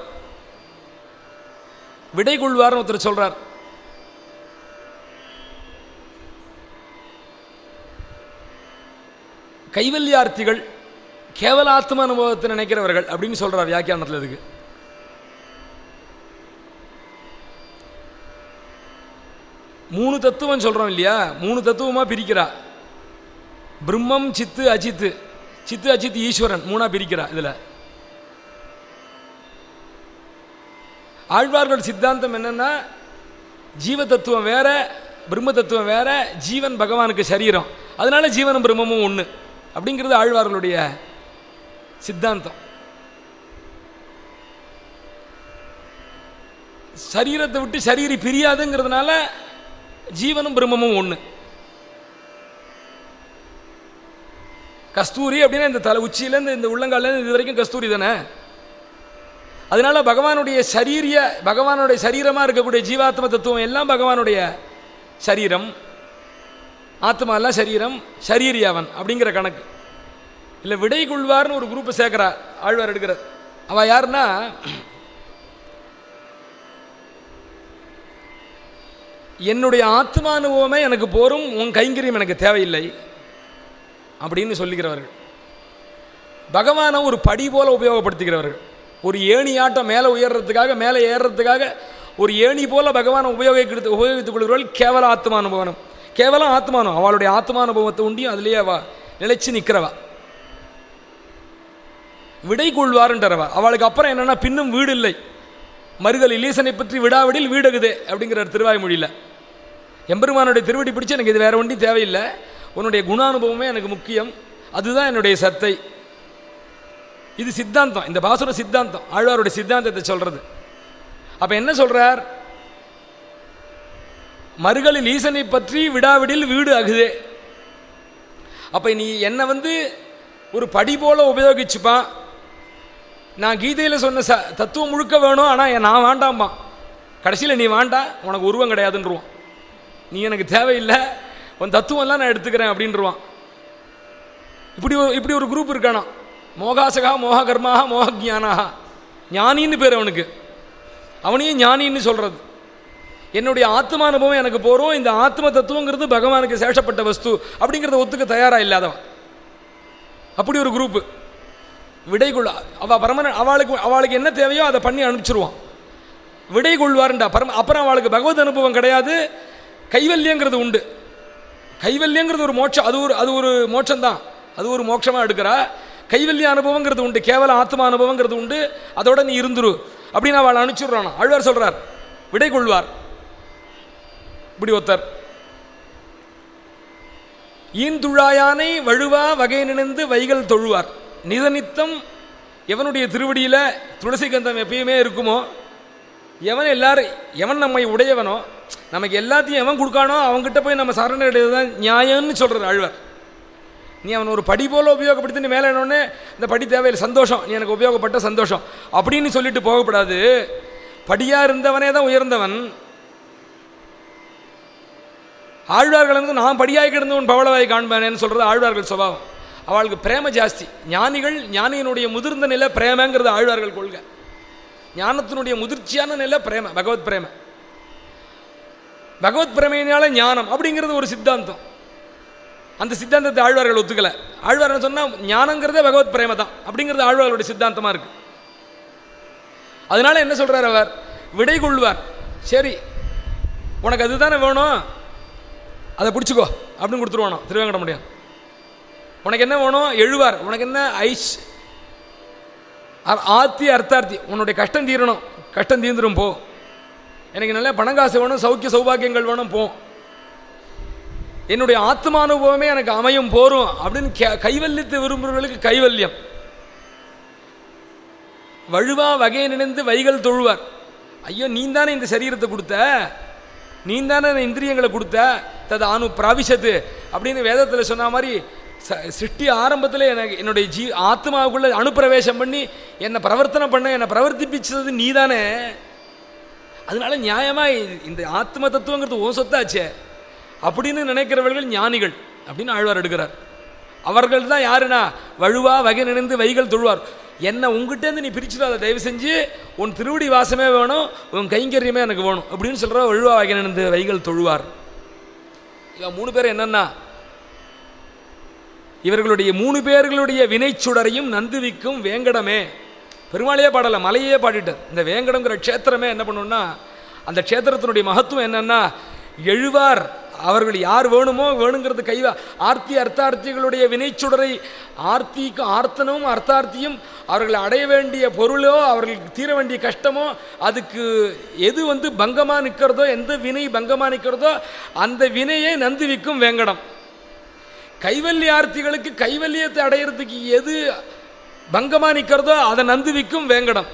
விடை கொள்வார்னு ஒருத்தர் சொல்றார் கைவல்யார்த்திகள் கேவல ஆத்ம அனுபவத்தை நினைக்கிறவர்கள் அப்படின்னு சொல்றார் வியாக்கியானத்தில் இதுக்கு மூணு தத்துவம் சொல்றோம் இல்லையா மூணு தத்துவமா பிரிக்கிறா பிரம்மம் சித்து அஜித்து சித்து அஜித் ஈஸ்வரன் மூணா பிரிக்கிறா இதுல ஆழ்வார்கள் சித்தாந்தம் என்னன்னா ஜீவ தத்துவம் வேற பிரம்ம தத்துவம் வேற ஜீவன் பகவானுக்கு சரீரம் அதனால ஜீவனும் பிரம்மமும் ஒன்று அப்படிங்கிறது ஆழ்வார்களுடைய சித்தாந்தம் சரீரத்தை விட்டு சரீரி பிரியாதுங்கிறதுனால ஜீவனும் பிரம்மமும் ஒன்று கஸ்தூரி அப்படின்னா இந்த தலை உச்சியிலேருந்து இந்த உள்ளங்கால்லேருந்து இது வரைக்கும் கஸ்தூரி தானே அதனால பகவானுடைய சரீரிய பகவானுடைய சரீரமாக இருக்கக்கூடிய ஜீவாத்ம தத்துவம் எல்லாம் பகவானுடைய சரீரம் ஆத்மா எல்லாம் சரீரம் சரீரி அவன் அப்படிங்கிற கணக்கு இல்லை விடை கொள்வார்னு ஒரு குரூப்பை சேர்க்கிறா ஆழ்வார் எடுக்கிறார் அவ யாருன்னா என்னுடைய ஆத்மானுபவமே எனக்கு போரும் உன் கைங்கரியம் எனக்கு தேவையில்லை அப்படின்னு சொல்லுகிறவர்கள் பகவானை ஒரு படி போல உபயோகப்படுத்துகிறவர்கள் ஒரு ஏணி ஆட்டம் மேலே உயர்றதுக்காக மேலே ஏறுறதுக்காக ஒரு ஏணி போல பகவானை உபயோகிக்கிறது உபயோகித்துக் கொள்கிறவர்கள் கேவல ஆத்மானுபவனம் கேவலம் ஆத்மானம் அவளுடைய ஆத்மானுபவத்தை உண்டியும் அதுலேயே அவ நிலைச்சு நிற்கிறவா விடை கொள்வாருன்றவா அவளுக்கு அப்புறம் என்னன்னா பின்னும் வீடு இல்லை மறுகள் இலீசனை பற்றி விடாவிடில் வீடகுதே அப்படிங்கிறார் திருவாய்மொழியில் எம்பெருமானுடைய திருவடி பிடிச்சு எனக்கு இது வேற ஒண்டி தேவையில்லை உன்னுடைய குணானுபவமே எனக்கு முக்கியம் அதுதான் என்னுடைய சத்தை இது சித்தாந்தம் இந்த பாசுர சித்தாந்தம் ஆழ்வாருடைய சித்தாந்தத்தை சொல்றது அப்ப என்ன சொல்றார் மறுகளில் ஈசனை பற்றி விடாவிடில் வீடு அகுதே அப்ப நீ என்னை வந்து ஒரு படி போல உபயோகிச்சுப்பா நான் கீதையில் சொன்ன ச தத்துவம் முழுக்க வேணும் ஆனால் நான் வேண்டாம்மா கடைசியில் நீ வேண்டாம் உனக்கு உருவம் கிடையாதுன்றுவான் நீ எனக்கு தேவையில்லை உன் தத்துவம்லாம் நான் எடுத்துக்கிறேன் அப்படின்றான் இப்படி ஒரு இப்படி ஒரு குரூப் இருக்கானா மோகாசகா மோக கர்மாக மோக ஜானாக ஞானின்னு பேர் அவனுக்கு அவனையும் ஞானின்னு சொல்கிறது என்னுடைய ஆத்ம அனுபவம் எனக்கு போகிறோம் இந்த ஆத்ம தத்துவங்கிறது பகவானுக்கு சேஷப்பட்ட வஸ்து அப்படிங்கிறத ஒத்துக்க தயாராக இல்லாதவன் அப்படி ஒரு குரூப்பு விடை கொள்ள அவள் பரமன அவளுக்கு அவளுக்கு என்ன தேவையோ அதை பண்ணி அனுப்பிச்சிருவான் விடை கொள்வார்ண்டா பரம அப்புறம் அவளுக்கு பகவத் அனுபவம் கிடையாது கைவல்யங்கிறது உண்டு கைவல்யங்கிறது ஒரு மோட்சம் அது ஒரு அது ஒரு மோட்சம்தான் அது ஒரு மோட்சமாக எடுக்கிறா கைவல்ய அனுபவங்கிறது உண்டு கேவல ஆத்மா அனுபவங்கிறது உண்டு அதோட நீ இருந்துரு அப்படின்னு அவளை அனுப்பிச்சுடுறானா ஆழ்வார் சொல்கிறார் விடை கொள்வார் இப்படி ஒருத்தர் ஈந்துழாயானை வழுவா வகை நினைந்து வைகள் தொழுவார் நிதனித்தம் எவனுடைய திருவடியில் துளசி கந்தம் எப்பயுமே இருக்குமோ எவன் எல்லாரும் எவன் நம்மை உடையவனோ நமக்கு எல்லாத்தையும் எவன் கொடுக்கானோ அவன்கிட்ட போய் நம்ம சரணடைறது தான் நியாயம்னு சொல்கிறார் ஆழ்வார் நீ அவன் ஒரு படி போல உபயோகப்படுத்தி நீ மேலே என்னொன்னே இந்த படி தேவையில்லை சந்தோஷம் நீ எனக்கு உபயோகப்பட்ட சந்தோஷம் அப்படின்னு சொல்லிட்டு போகக்கூடாது படியாக இருந்தவனே தான் உயர்ந்தவன் ஆழ்வார்கள் வந்து நான் படியாய் கிடந்து உன் பவளவாய் காண்பேனேன்னு சொல்கிறது ஆழ்வார்கள் சுபாவம் அவளுக்கு பிரேம ஜாஸ்தி ஞானிகள் ஞானியினுடைய முதிர்ந்த நிலை பிரேமங்கிறது ஆழ்வார்கள் கொள்கை ஞானத்தினுடைய முதிர்ச்சியான நிலை பிரேம பகவத் பிரேம பகவத் பிரேமையினால ஞானம் அப்படிங்கிறது ஒரு சித்தாந்தம் அந்த சித்தாந்தத்தை ஆழ்வார்கள் ஒத்துக்கலை ஆழ்வார் சொன்னால் ஞானங்கிறதே பகவத் பிரேம தான் அப்படிங்கிறது ஆழ்வார்களுடைய சித்தாந்தமாக இருக்குது அதனால என்ன சொல்கிறார் அவர் விடை கொள்வார் சரி உனக்கு அதுதானே வேணும் அதை பிடிச்சிக்கோ அப்படின்னு கொடுத்துருவானோ திருவேங்கட முடியும் உனக்கு என்ன வேணும் எழுவார் உனக்கு என்ன ஐஸ் அ- ஆர்த்தி அர்த்தார்த்தி உன்னுடைய கஷ்டம் தீரணும் கஷ்டம் தீர்ந்துடும் போ எனக்கு நல்ல பணங்காசு வேணும் சௌக்கிய சௌபாக்கியங்கள் வேணும் போ என்னுடைய ஆத்மானுபவமே எனக்கு அமையும் போரும் அப்படின்னு கே- கைவல்யத்தை விரும்புகிறவர்களுக்கு கைவல்யம் வழுவா வகையை நினைந்து வைகள் தொழுவார் ஐயோ நீ தானே இந்த சரீரத்தை கொடுத்த நீ தானே இந்த இந்திரியங்களை கொடுத்த தது அனு பிராபிஷத்து அப்படின்னு வேதத்தில் சொன்ன மாதிரி ச- சிருஷ்டி ஆரம்பத்தில் எனக்கு என்னுடைய ஜீ ஆத்மாவுக்குள்ள அனுப்பிரவேசம் பண்ணி என்னை பிரவர்த்தனை பண்ண என்னை பிரவர்த்திப்பிச்சது நீ தானே அதனால நியாயமாக இந்த ஆத்ம தத்துவங்கிறது உன் சொத்தாச்சே அப்படின்னு நினைக்கிறவர்கள் ஞானிகள் அப்படின்னு ஆழ்வார் எடுக்கிறார் அவர்கள் தான் யாருன்னா வழுவா வகை நினைந்து வைகள் தொழுவார் என்னை உங்ககிட்டேருந்து நீ பிரிச்சுடாத தயவு செஞ்சு உன் திருவடி வாசமே வேணும் உன் கைங்கரியமே எனக்கு வேணும் அப்படின்னு சொல்கிற வழுவா வகை நினைந்து வைகள் தொழுவார் இவன் மூணு பேர் என்னன்னா இவர்களுடைய மூணு பேர்களுடைய வினைச்சுடரையும் நந்துவிக்கும் வேங்கடமே பெருமாளையே பாடலை மலையே பாடிட்டார் இந்த வேங்கடங்கிற க்ஷேத்திரமே என்ன பண்ணுன்னா அந்த க்ஷேத்திரத்தினுடைய மகத்துவம் என்னன்னா எழுவார் அவர்கள் யார் வேணுமோ வேணுங்கிறது கைவா ஆர்த்தி அர்த்தார்த்திகளுடைய வினைச்சுடரை ஆர்த்திக்கும் ஆர்த்தனும் அர்த்தார்த்தியும் அவர்கள் அடைய வேண்டிய பொருளோ அவர்களுக்கு தீர வேண்டிய கஷ்டமோ அதுக்கு எது வந்து பங்கமாக நிற்கிறதோ எந்த வினை பங்கமாக நிற்கிறதோ அந்த வினையை நந்துவிக்கும் வேங்கடம் கைவல்யார்த்திகளுக்கு கைவல்யத்தை அடையிறதுக்கு எது பங்கமாக நிற்கிறதோ அதை நந்துவிக்கும் வேங்கடம்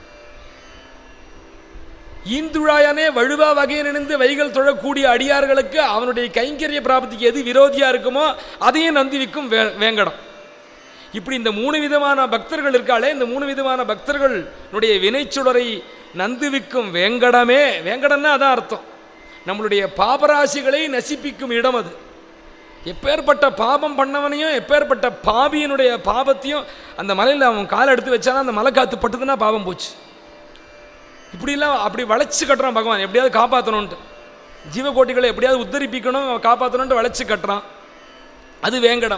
ஈந்துழாயானே வழுவா வகையை நினைந்து வைகள் தொழக்கூடிய அடியார்களுக்கு அவனுடைய கைங்கரிய பிராப்திக்கு எது விரோதியாக இருக்குமோ அதையும் நந்துவிக்கும் வே வேங்கடம் இப்படி இந்த மூணு விதமான பக்தர்கள் இருக்காளே இந்த மூணு விதமான பக்தர்களுடைய வினைச்சுடரை நந்துவிக்கும் வேங்கடமே வேங்கடம்னா அதான் அர்த்தம் நம்மளுடைய பாபராசிகளை நசிப்பிக்கும் இடம் அது எப்பேற்பட்ட பாபம் பண்ணவனையும் எப்பேற்பட்ட பாவியினுடைய பாபத்தையும் அந்த மலையில் அவன் காலை எடுத்து வச்சானா அந்த மலை காத்து பட்டுதுன்னா பாவம் போச்சு இப்படிலாம் அப்படி வளைச்சு கட்டுறான் பகவான் எப்படியாவது காப்பாற்றணுன்ட்டு ஜீவகோட்டிகளை எப்படியாவது உத்தரிப்பிக்கணும் காப்பாற்றணுன்ட்டு வளைச்சு கட்டுறான் அது வேங்கடம்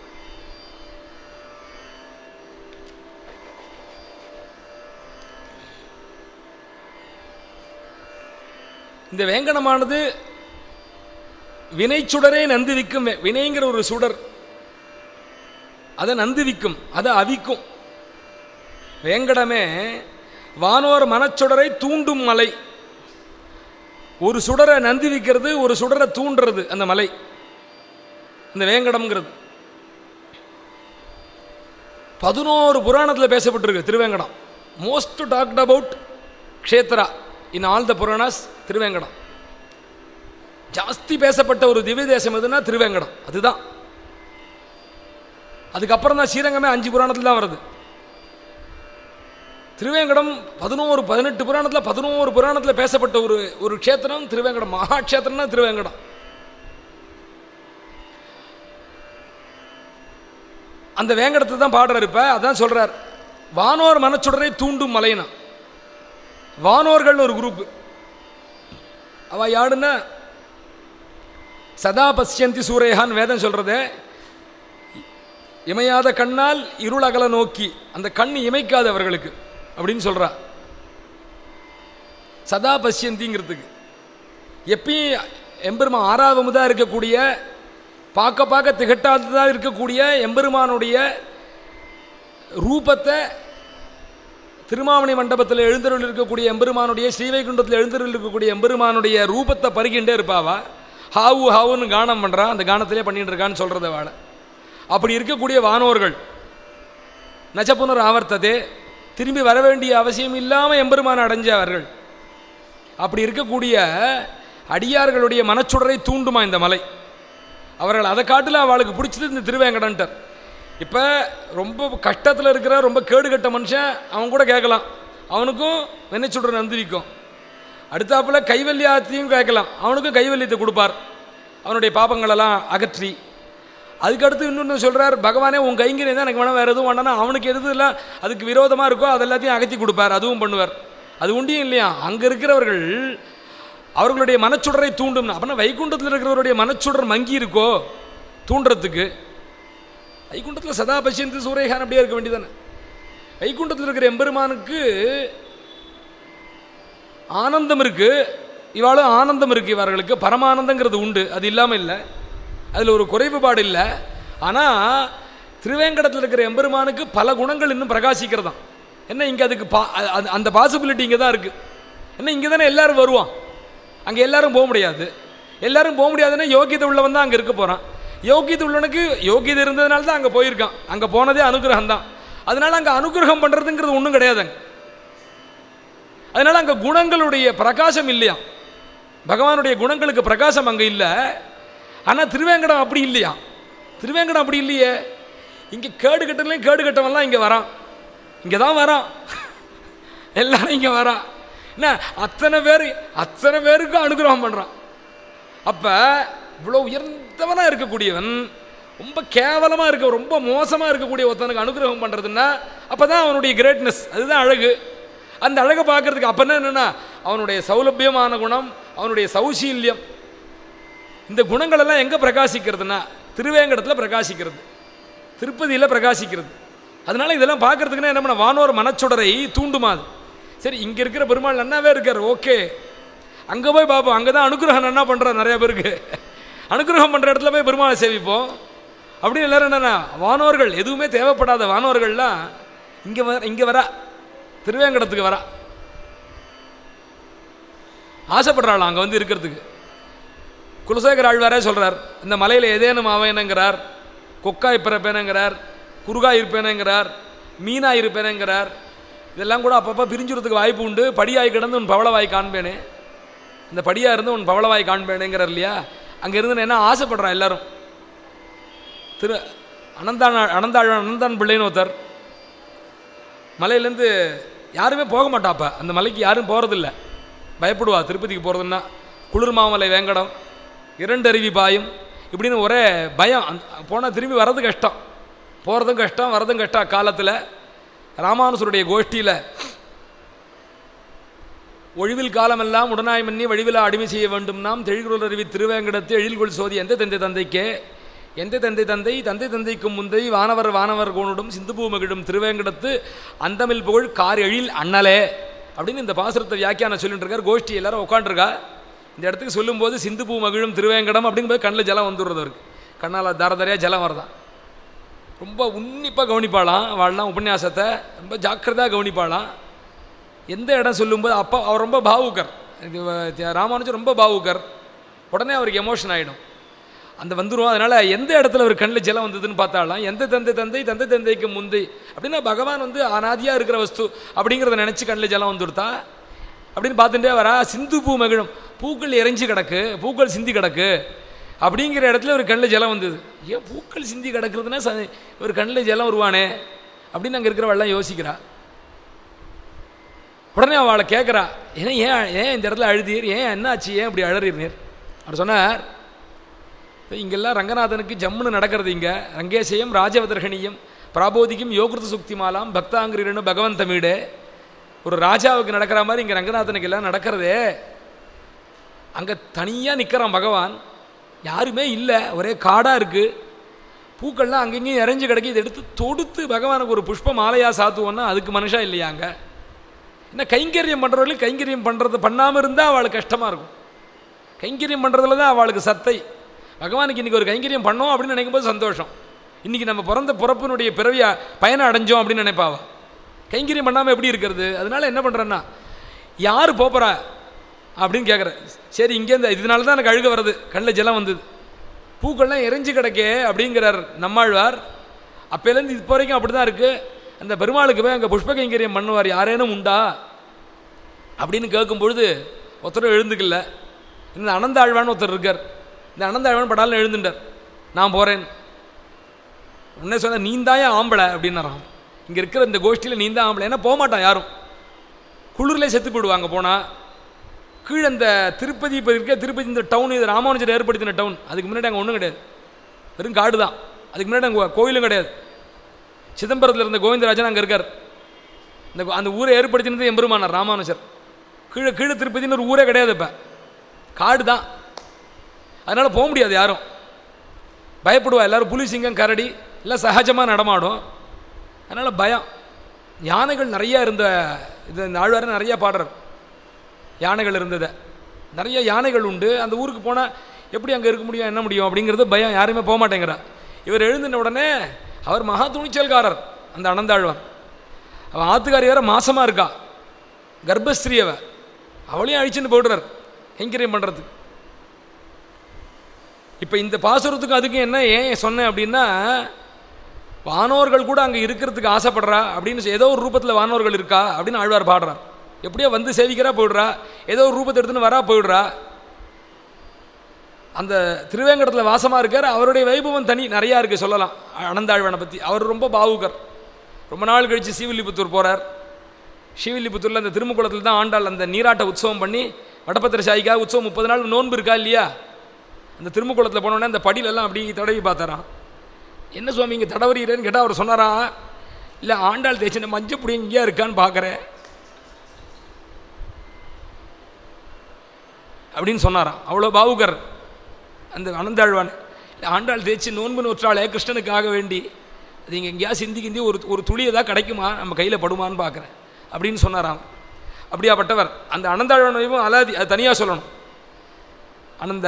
இந்த வேங்கடமானது வினை சுடரே நந்துவிக்கும் வே- வினைங்கிற ஒரு சுடர் அதை நந்துவிக்கும் அதை அவிக்கும் வேங்கடமே வானோர் மனச்சுடரை தூண்டும் மலை ஒரு சுடரை நந்துவிக்கிறது ஒரு சுடரை தூண்டுறது அந்த மலை இந்த வேங்கடம்ங்கிறது பதினோரு புராணத்தில் பேசப்பட்டிருக்கு Thiruvengadam most talked about kshetra in all the Puranas Thiruvengadam ஜாஸ்தி பேசப்பட்ட ஒரு திவ்ய தேசம் எதுனா திருவேங்கடம் அதுதான் அதுக்கப்புறம் தான் ஸ்ரீரங்கமே அஞ்சு புராணத்தில் தான் வருது திருவேங்கடம் பதினோரு பதினெட்டு புராணத்தில் பதினோரு புராணத்தில் பேசப்பட்ட ஒரு ஒரு க்ஷேத்திரம் திருவேங்கடம் மகா க்ஷேத்திரம்னா திருவேங்கடம் அந்த வேங்கடத்தை தான் பாடுறாரு இப்போ அதான் சொல்றார் வானோர் மனச்சுடரை தூண்டும் மலைனா வானோர்கள்னு ஒரு குரூப் அவ யாருன்னா சதா பசியந்தி சூரேகான் வேதம் சொல்றது இமையாத கண்ணால் இருள் அகல நோக்கி அந்த கண் இமைக்காது அவர்களுக்கு அப்படின்னு சொல்றா சதா பசியந்திங்கிறதுக்கு எப்பயும் எம்பெருமா ஆறாவமுதாக இருக்கக்கூடிய பார்க்க பார்க்க திகட்டாததாக இருக்கக்கூடிய எம்பெருமானுடைய ரூபத்தை திருமாமணி மண்டபத்தில் எழுந்தருள் இருக்கக்கூடிய எம்பெருமானுடைய ஸ்ரீவைகுண்டத்தில் எழுந்தருள் இருக்கக்கூடிய எம்பெருமானுடைய ரூபத்தை பருகின்றே இருப்பாவா ஹாவு ஹாவுன்னு கானம் பண்ணுறான் அந்த கானத்திலே பண்ணிட்டு இருக்கான்னு சொல்கிறத வாழ அப்படி இருக்கக்கூடிய வானோர்கள் நச்சப்புனர் ஆவர்த்ததே திரும்பி வர வேண்டிய அவசியம் இல்லாமல் எம்பெருமான அடைஞ்சவர்கள் அப்படி இருக்கக்கூடிய அடியார்களுடைய மனச்சுடரை தூண்டுமா இந்த மலை அவர்கள் அதை காட்டில் அவளுக்கு பிடிச்சது இந்த திருவேங்கடன்ட்டர் இப்போ ரொம்ப கஷ்டத்தில் இருக்கிற ரொம்ப கேடுகட்ட மனுஷன் அவன் கூட கேட்கலாம் அவனுக்கும் வெண்ணச்சுடர் நந்திரிக்கும் அடுத்தாப்புல கைவல்யாத்தையும் கேட்கலாம் அவனுக்கும் கைவல்யத்தை கொடுப்பார் அவனுடைய பாபங்களெல்லாம் அகற்றி அதுக்கடுத்து இன்னொன்று சொல்கிறார் பகவானே உன் கைங்கரி தான் எனக்கு வேணாம் வேறு எதுவும் வேண்டாம்னா அவனுக்கு எது இல்லை அதுக்கு விரோதமாக இருக்கோ அது எல்லாத்தையும் அகற்றி கொடுப்பார் அதுவும் பண்ணுவார் அது உண்டியும் இல்லையா அங்கே இருக்கிறவர்கள் அவர்களுடைய மனச்சுடரை தூண்டும் அப்படின்னா வைகுண்டத்தில் இருக்கிறவருடைய மனச்சுடர் மங்கி இருக்கோ தூண்டுறதுக்கு வைகுண்டத்தில் சதா பசியந்து சூரியகான் அப்படியே இருக்க வேண்டியதானே வைகுண்டத்தில் இருக்கிற எம்பெருமானுக்கு ஆனந்தம் இருக்கு இவாளும் ஆனந்தம் இருக்கு இவர்களுக்கு பரமானந்தங்கிறது உண்டு அது இல்லாமல் இல்லை அதில் ஒரு குறைவுபாடு இல்லை ஆனால் திருவேங்கடத்தில் இருக்கிற எம்பெருமானுக்கு பல குணங்கள் இன்னும் பிரகாசிக்கிறதாம் என்ன இங்கே அதுக்கு பா அது- அந்த பாசிபிலிட்டி இங்கே தான் இருக்குது என்ன இங்கே தானே எல்லாரும் வருவான் அங்கே எல்லாரும் போக முடியாது எல்லாரும் போக முடியாதுன்னா யோகியதை உள்ளவன் தான் அங்கே இருக்க போகிறான் யோகியதை உள்ளவனுக்கு யோகியதை இருந்ததுனால தான் அங்கே போயிருக்கான் அங்கே போனதே அனுகிரகம் தான் அதனால அங்கே அனுகிரகம் பண்ணுறதுங்கிறது ஒன்றும் கிடையாதுங்க அதனால அங்கே குணங்களுடைய பிரகாசம் இல்லையா பகவானுடைய குணங்களுக்கு பிரகாசம் அங்கே இல்லை ஆனால் திருவேங்கடம் அப்படி இல்லையா திருவேங்கடம் அப்படி இல்லையே இங்கே கேடு கட்டலையும் கேடு கட்டவன்லாம் இங்கே வரான் இங்கே தான் வரான் எல்லாரும் இங்கே வரான் என்ன அத்தனை பேர் அத்தனை பேருக்கும் அனுகிரகம் பண்ணுறான் அப்போ இவ்வளோ உயர்ந்தவனாக இருக்கக்கூடியவன் ரொம்ப கேவலமாக இருக்க ரொம்ப மோசமாக இருக்கக்கூடிய ஒருத்தனுக்கு அனுகிரகம் பண்ணுறதுன்னா அப்போ தான் அவனுடைய கிரேட்னஸ் அதுதான் அழகு அந்த அழகை பார்க்கறதுக்கு அப்போ என்னென்னா அவனுடைய சௌலபியமான குணம் அவனுடைய சௌசீல்யம் இந்த குணங்களெல்லாம் எங்கே பிரகாசிக்கிறதுனா திருவேங்கடத்தில் பிரகாசிக்கிறது திருப்பதியில் பிரகாசிக்கிறது அதனால இதெல்லாம் பார்க்கறதுக்குன்னா என்ன பண்ண வானோர் மனச்சுடரை தூண்டுமாது சரி இங்கே இருக்கிற பெருமாள் நன்னாவே இருக்கார் ஓகே அங்கே போய் பார்ப்போம் அங்கே தான் அனுகிரகம் நன்னா பண்ணுறார் நிறைய பேருக்கு அனுகிரகம் பண்ணுற இடத்துல போய் பெருமாளை சேவிப்போம் அப்படின்னு எல்லாரும் என்னென்னா வானோர்கள் எதுவுமே தேவைப்படாத வானோர்கள்லாம் இங்கே வர இங்கே வரா திருவேங்கடத்துக்கு வரா ஆசைப்படுறாள் அங்கே வந்து இருக்கிறதுக்கு குலசேகர ஆழ்வாரே சொல்கிறார் இந்த மலையில் ஏதேனும் அவனங்கிறார் கொக்காய் பிறப்பேனங்கிறார் குறுகாய் இருப்பேனங்கிறார் மீனாய் இருப்பேனங்கிறார் இதெல்லாம் கூட அப்பப்போ பிரிஞ்சுறதுக்கு வாய்ப்பு உண்டு படியாய் கிடந்து உன் பவளவாய் காண்பேனே இந்த படியாக இருந்து உன் பவளவாய் காண்பேனேங்கிறார் இல்லையா அங்கே இருந்து என்ன ஆசைப்படுறான் எல்லாரும் திரு அனந்தான் அனந்தாழ் அனந்தான் பிள்ளைன்னு ஒருத்தர் மலையிலேருந்து யாருமே போக மாட்டாப்ப அந்த மலைக்கு யாரும் போகிறதில்ல பயப்படுவா திருப்பதிக்கு போகிறதுன்னா குளிர் மாமலை வேங்கடம் இரண்டு அருவி பாயும் இப்படின்னு ஒரே பயம் போனால் திரும்பி வர்றது கஷ்டம் போகிறதும் கஷ்டம் வர்றதும் கஷ்டம் காலத்தில் ராமானுசருடைய கோஷ்டியில் ஒழிவில் காலமெல்லாம் உடனாய் மன்னி வழிவிலா அடிமை செய்ய வேண்டும் நாம் தெழிகுரல் அருவி திருவேங்கடத்து எழில்கொள் சோதி எந்த தந்தை தந்தைக்கே எந்த தந்தை தந்தை தந்தை தந்தைக்கும் முந்தை வானவர் வானவர் கோணுடும் சிந்துபூ மகிழும் திருவேங்கடத்து அந்தமில் புகழ் கார் எழில் அண்ணலே அப்படின்னு இந்த பாசுரத்தை வியாக்கியானம் சொல்லிட்டு இருக்கார் கோஷ்டி எல்லாரும் உட்காந்துருக்கா இந்த இடத்துக்கு சொல்லும்போது சிந்துபூ மகிழும் திருவேங்கடம் அப்படிங்கும்போது கண்ணில் ஜலம் வந்துடுறது அவருக்கு கண்ணால் தர தரையாக ஜலம் வருதான் ரொம்ப உன்னிப்பாக கவனிப்பாளாம் வாழலாம் உபன்யாசத்தை ரொம்ப ஜாக்கிரதையாக கவனிப்பாளாம் எந்த இடம் சொல்லும்போது அப்போ அவர் ரொம்ப பாவுக்கர் இது வ- ராமானுஜர் ரொம்ப பாவுக்கர் உடனே அவருக்கு எமோஷன் ஆகிடும் அந்த வந்துடும் அதனால் எந்த இடத்துல ஒரு கண்ணில் ஜலம் வந்ததுன்னு பார்த்தாலாம் எந்த தந்தை தந்தை தந்தை தந்தைக்கு முந்தை அப்படின்னா பகவான் வந்து அனாதியாக இருக்கிற வஸ்து அப்படிங்கிறத நினச்சி கண்ணில் ஜலம் வந்துடுத்தா அப்படின்னு பார்த்துட்டே வரா சிந்து பூ மகிழும் பூக்கள் இறைஞ்சி கிடக்கு பூக்கள் சிந்தி கிடக்கு அப்படிங்கிற இடத்துல ஒரு கண்ணில் ஜலம் வந்தது ஏன் பூக்கள் சிந்தி கிடக்குறதுன்னா ச- ஒரு கண்ணில் ஜலம் வருவானே அப்படின்னு அங்கே இருக்கிறவெல்லாம் யோசிக்கிறா உடனே அவளை கேட்குறா ஏன் ஏன் ஏன் இந்த இடத்துல அழுதீர் ஏன் என்னாச்சு ஏன் இப்படி அழறீர் அவர் சொன்னார் இங்கெல்லாம் ரங்கநாதனுக்கு ஜம்முன்னு நடக்கிறது இங்கே ரங்கேசயம் ராஜவதர்கணியம் பிராபோதிக்கும் யோகிருத சுக்தி மாலாம் பக்தாங்கிரின்னு பகவந்த வீடு ஒரு ராஜாவுக்கு நடக்கிற மாதிரி இங்கே ரங்கநாதனுக்கு எல்லாம் நடக்கிறதே அங்கே தனியாக நிற்கிறான் பகவான் யாருமே இல்லை ஒரே காடாக இருக்குது பூக்கள்லாம் அங்கங்கேயும் இறைஞ்சு கிடக்கி இதை எடுத்து தொடுத்து பகவானுக்கு ஒரு புஷ்ப மாலையாக சாத்துவோன்னா அதுக்கு மனுஷா இல்லையா அங்கே என்ன கைங்கரியம் பண்ணுறவர்களுக்கு கைங்கரியம் பண்ணுறது பண்ணாமல் இருந்தால் அவளுக்கு கஷ்டமாக இருக்கும் கைங்கரியம் பண்ணுறதுல தான் அவளுக்கு சத்தை பகவானுக்கு இன்றைக்கி ஒரு கைங்கரியம் பண்ணோம் அப்படின்னு நினைக்கும்போது சந்தோஷம் இன்றைக்கி நம்ம பிறந்த பிறப்பினுடைய பிறவியா பயனை அடைஞ்சோம் அப்படின்னு நினைப்பாவா கைங்கரியம் பண்ணாமல் எப்படி இருக்கிறது அதனால என்ன பண்ணுறேன்னா யார் போகிறா அப்படின்னு கேட்குறேன் சரி இங்கேருந்து இதனால தான் எனக்கு அழுக வருது கண்ணில் ஜலம் வந்தது பூக்கள்லாம் எரிஞ்சு கிடக்கே அப்படிங்கிறார் நம்மாழ்வார் அப்போலேருந்து இப்போ வரைக்கும் அப்படி தான் இருக்குது அந்த பெருமாளுக்கு போய் அங்கே புஷ்ப கைங்கரியம் பண்ணுவார் யாரேனும் உண்டா அப்படின்னு கேட்கும் பொழுது ஒருத்தரும் எழுந்துக்கல இந்த அனந்த ஆழ்வான்னு ஒருத்தர் இருக்கார் இந்த அனந்த ஆழ்வான் படாலும் எழுந்துட்டார் நான் போகிறேன் உடனே சொன்ன நீந்தாயா ஆம்பளை அப்படின்னாராம் இங்கே இருக்கிற இந்த கோஷ்டியில் நீந்தா ஆம்பளை ஏன்னா போக மாட்டான் யாரும் குளிரில் செத்து போயிடுவாங்க போனால் கீழே இந்த திருப்பதி இப்போ இருக்க திருப்பதி இந்த டவுன் இது ராமானுஜர் ஏற்படுத்தின டவுன் அதுக்கு முன்னாடி அங்கே ஒன்றும் கிடையாது வெறும் காடு தான் அதுக்கு முன்னாடி அங்கே கோயிலும் கிடையாது சிதம்பரத்தில் இருந்த கோவிந்தராஜன் அங்கே இருக்கார் இந்த அந்த ஊரை ஏற்படுத்தினது எம்பெருமானார் ராமானுஜர் கீழே கீழே திருப்பதின்னு ஒரு ஊரே கிடையாது இப்போ காடு தான் அதனால் போக முடியாது யாரும் பயப்படுவா எல்லாரும் புலி சிங்கம் கரடி எல்லாம் சகஜமாக நடமாடும் அதனால் பயம் யானைகள் நிறையா இருந்த இது இந்த ஆழ்வாரை நிறையா பாடுறார் யானைகள் இருந்ததை நிறைய யானைகள் உண்டு அந்த ஊருக்கு போனால் எப்படி அங்கே இருக்க முடியும் என்ன முடியும் அப்படிங்கிறது பயம் யாருமே போக மாட்டேங்கிறா இவர் எழுந்தின உடனே அவர் மகா துணிச்சல்காரர் அந்த அனந்தாழ்வான் அவன் ஆத்துக்காரி வேற மாசமாக இருக்கா கர்ப்பஸ்திரீ அவ அவளையும் அழிச்சுன்னு போடுறார் கைங்கரியம் பண்ணுறதுக்கு இப்போ இந்த பாசுரத்துக்கும் அதுக்கும் என்ன ஏன் சொன்னேன் அப்படின்னா வானோர்கள் கூட அங்கே இருக்கிறதுக்கு ஆசைப்படுறா அப்படின்னு ஏதோ ஒரு ரூபத்தில் வானோர்கள் இருக்கா அப்படின்னு ஆழ்வார் பாடுறார் எப்படியோ வந்து சேவிக்கிறா போயிடுறா ஏதோ ஒரு ரூபத்தை எடுத்துன்னு வரா போயிடுறா அந்த திருவேங்கடத்தில் வாசமாக இருக்கார் அவருடைய வைபவம் தனி நிறையா இருக்குது சொல்லலாம் அனந்தாழ்வனை பற்றி அவர் ரொம்ப பாவுகர் ரொம்ப நாள் கழித்து ஸ்ரீவில்லிபுத்தூர் போகிறார் ஸ்ரீவில்லிபுத்தூரில் அந்த திருமுக்குளத்தில் தான் ஆண்டாள் அந்த நீராட்ட உற்சவம் பண்ணி வடபத்திர சாய்க்கா உற்சவம் முப்பது நாள் நோன்பு இருக்கா இல்லையா அந்த திருமுக்குளத்தில் போனோடனே அந்த படியிலெல்லாம் அப்படி தடவி பார்த்தாராம் என்ன சுவாமி இங்கே தடவறீரேன்னு கேட்டால் அவர் சொன்னாராம் இல்லை ஆண்டாள் தேய்ச்சின மஞ்சள் புடி இங்கேயா இருக்கான்னு பார்க்குறேன் அப்படின்னு சொன்னாராம் அவ்வளோ பாவுகர் அந்த அனந்தாழ்வான் ஆண்டாள் தேய்ச்சி நோன்பு நூற்றாளே கிருஷ்ணனுக்காக வேண்டி அது இங்கே எங்கேயா சிந்தி கிந்தி ஒரு ஒரு துளி ஏதாவது கிடைக்குமா நம்ம கையில் படுமான்னு பார்க்குறேன் அப்படின்னு சொன்னாராம் அப்படியாப்பட்டவர் அந்த அனந்தாழ்வானையும் அலாதி அது தனியாக சொல்லணும் அந்த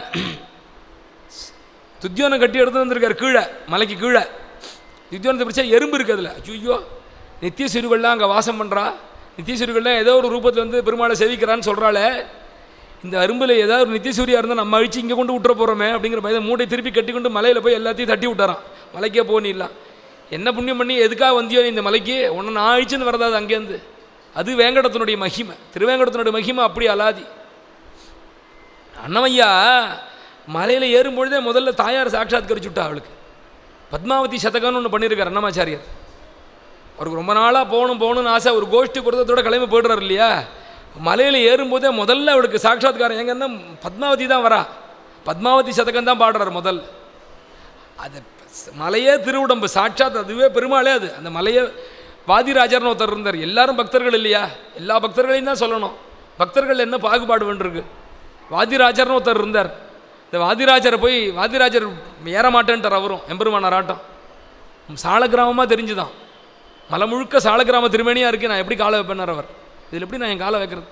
துத்தியோனம் கட்டி எடுத்து வந்திருக்கார் கீழே மலைக்கு கீழே துத்தியோனத்தை பிடிச்சா எறும்பு இருக்குது அதில் ஐயோ நித்திய சிறுகள்லாம் அங்கே வாசம் பண்ணுறா நித்திய சிறுகள்லாம் ஏதோ ஒரு ரூபத்தில் வந்து பெருமாளை சேவிக்கிறான்னு சொல்கிறாளே இந்த அரும்பில் ஏதாவது ஒரு நித்தியசூரியா இருந்தால் நம்ம அழிச்சு இங்கே கொண்டு விட்டுற போகிறோமே அப்படிங்கிற பயம் மூட்டை திருப்பி கட்டி கொண்டு மலையில் போய் எல்லாத்தையும் தட்டி விட்டாரான் மலைக்கே போனிடலாம் என்ன புண்ணியம் பண்ணி எதுக்காக வந்தியோ நீ இந்த மலைக்கு உன்னை நான் அழிச்சுன்னு வரதாது அங்கேருந்து அது வேங்கடத்தினுடைய மகிமை திருவேங்கடத்தினுடைய மகிமை அப்படி அலாதி அண்ணமையா மலையில் ஏறும்பொழுதே முதல்ல தாயார் சாட்சாத்கரிச்சுட்டா அவளுக்கு பத்மாவதி சதகம்னு ஒன்று பண்ணியிருக்கார் அன்னமாச்சாரியர் அவருக்கு ரொம்ப நாளாக போகணும் போகணும்னு ஆசை ஒரு கோஷ்டி குருதத்தோட கிளம்பி போய்டுறாரு இல்லையா மலையில் ஏறும்போதே முதல்ல அவளுக்கு சாட்சாத்காரம் எங்கன்னா பத்மாவதி தான் வரா பத்மாவதி சதகம் தான் பாடுறார் முதல் அது மலையே திருவுடம்பு சாட்சாத் அதுவே பெருமாளே அது அந்த மலையே வாதிராஜர்னு ஒருத்தர் இருந்தார் எல்லாரும் பக்தர்கள் இல்லையா எல்லா பக்தர்களையும் தான் சொல்லணும் பக்தர்கள் என்ன பாகுபாடு வேண்டிருக்கு வாதிராஜர்னு ஒருத்தர் இருந்தார் இந்த வாதிராஜரை போய் வாதிராஜர் ஏற மாட்டேன்ட்டார் அவரும் எம்பெருமானார் ஆட்டம் சால கிராமமாக தெரிஞ்சுதான் மலை முழுக்க சால கிராம திருமேனியாக இருக்குது நான் எப்படி காலை வைப்பேனார் அவர் இதில் எப்படி நான் என் காலை வைக்கிறது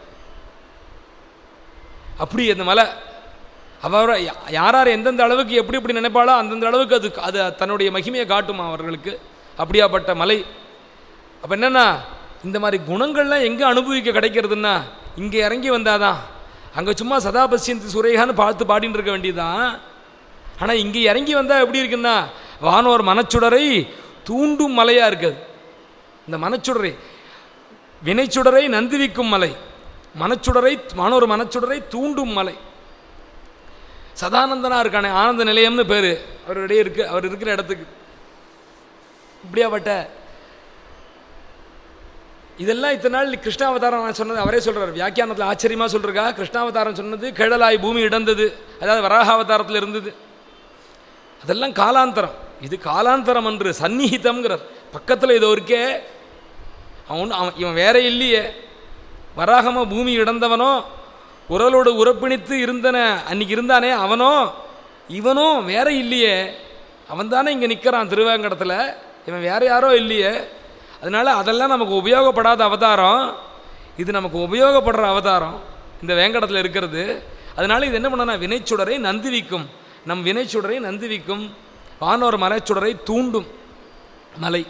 அப்படி அந்த மலை அவர் யார் யார் எந்தெந்த அளவுக்கு எப்படி எப்படி நினைப்பாளோ அந்தந்த அளவுக்கு அது அது தன்னுடைய மகிமையை காட்டுமா அவர்களுக்கு அப்படியாப்பட்ட மலை அப்போ என்னென்னா இந்த மாதிரி குணங்கள்லாம் எங்கே அனுபவிக்க கிடைக்கிறதுன்னா இங்கே இறங்கி வந்தாதான் அங்கே சும்மா சதாபசியந்தி சுரேகான்னு பார்த்து பாடின்னு இருக்க வேண்டியதுதான் ஆனால் இங்கே இறங்கி வந்தால் எப்படி இருக்குன்னா வானோர் மனச்சுடரை தூண்டும் மலையாக இருக்குது இந்த மனச்சுடரை வினைச்சுடரை நந்திவிக்கும் மலை மனச்சுடரை வானோர் மனச்சுடரை தூண்டும் மலை சதானந்தனா இருக்கானே ஆனந்த நிலையம்னு பேர் அவருடைய இருக்கு அவர் இருக்கிற இடத்துக்கு இப்படியாப்பட்ட இதெல்லாம் இத்தனை நாள் கிருஷ்ணாவதாரம் நான் சொன்னது அவரே சொல்றார் வியாக்கியானத்தில் ஆச்சரியமாக சொல்றா கிருஷ்ணாவதாரம் சொன்னது கிழலாய் பூமி இடந்தது அதாவது வராகாவதாரத்தில் இருந்தது அதெல்லாம் காலாந்தரம் இது காலாந்தரம் என்று சந்நிஹிதம்ங்கிறார் பக்கத்தில் இதோ இருக்கே அவன் அவன் இவன் வேற இல்லையே வராகம பூமி இடந்தவனோ உரலோடு உறப்பிணித்து இருந்தன அன்னைக்கு இருந்தானே அவனோ இவனோ வேற இல்லையே அவன் தானே இங்கே நிற்கிறான் திருவேங்கடத்தில் இவன் வேற யாரோ இல்லையே அதனால அதெல்லாம் நமக்கு உபயோகப்படாத அவதாரம் இது நமக்கு உபயோகப்படுற அவதாரம் இந்த வேங்கடத்தில் இருக்கிறது அதனால இது என்ன பண்ணனா வினைச்சுடரை நந்துவிக்கும் நம் வினைச்சுடரை நந்துவிக்கும் வானோர் மலைச்சுடரை தூண்டும் மலை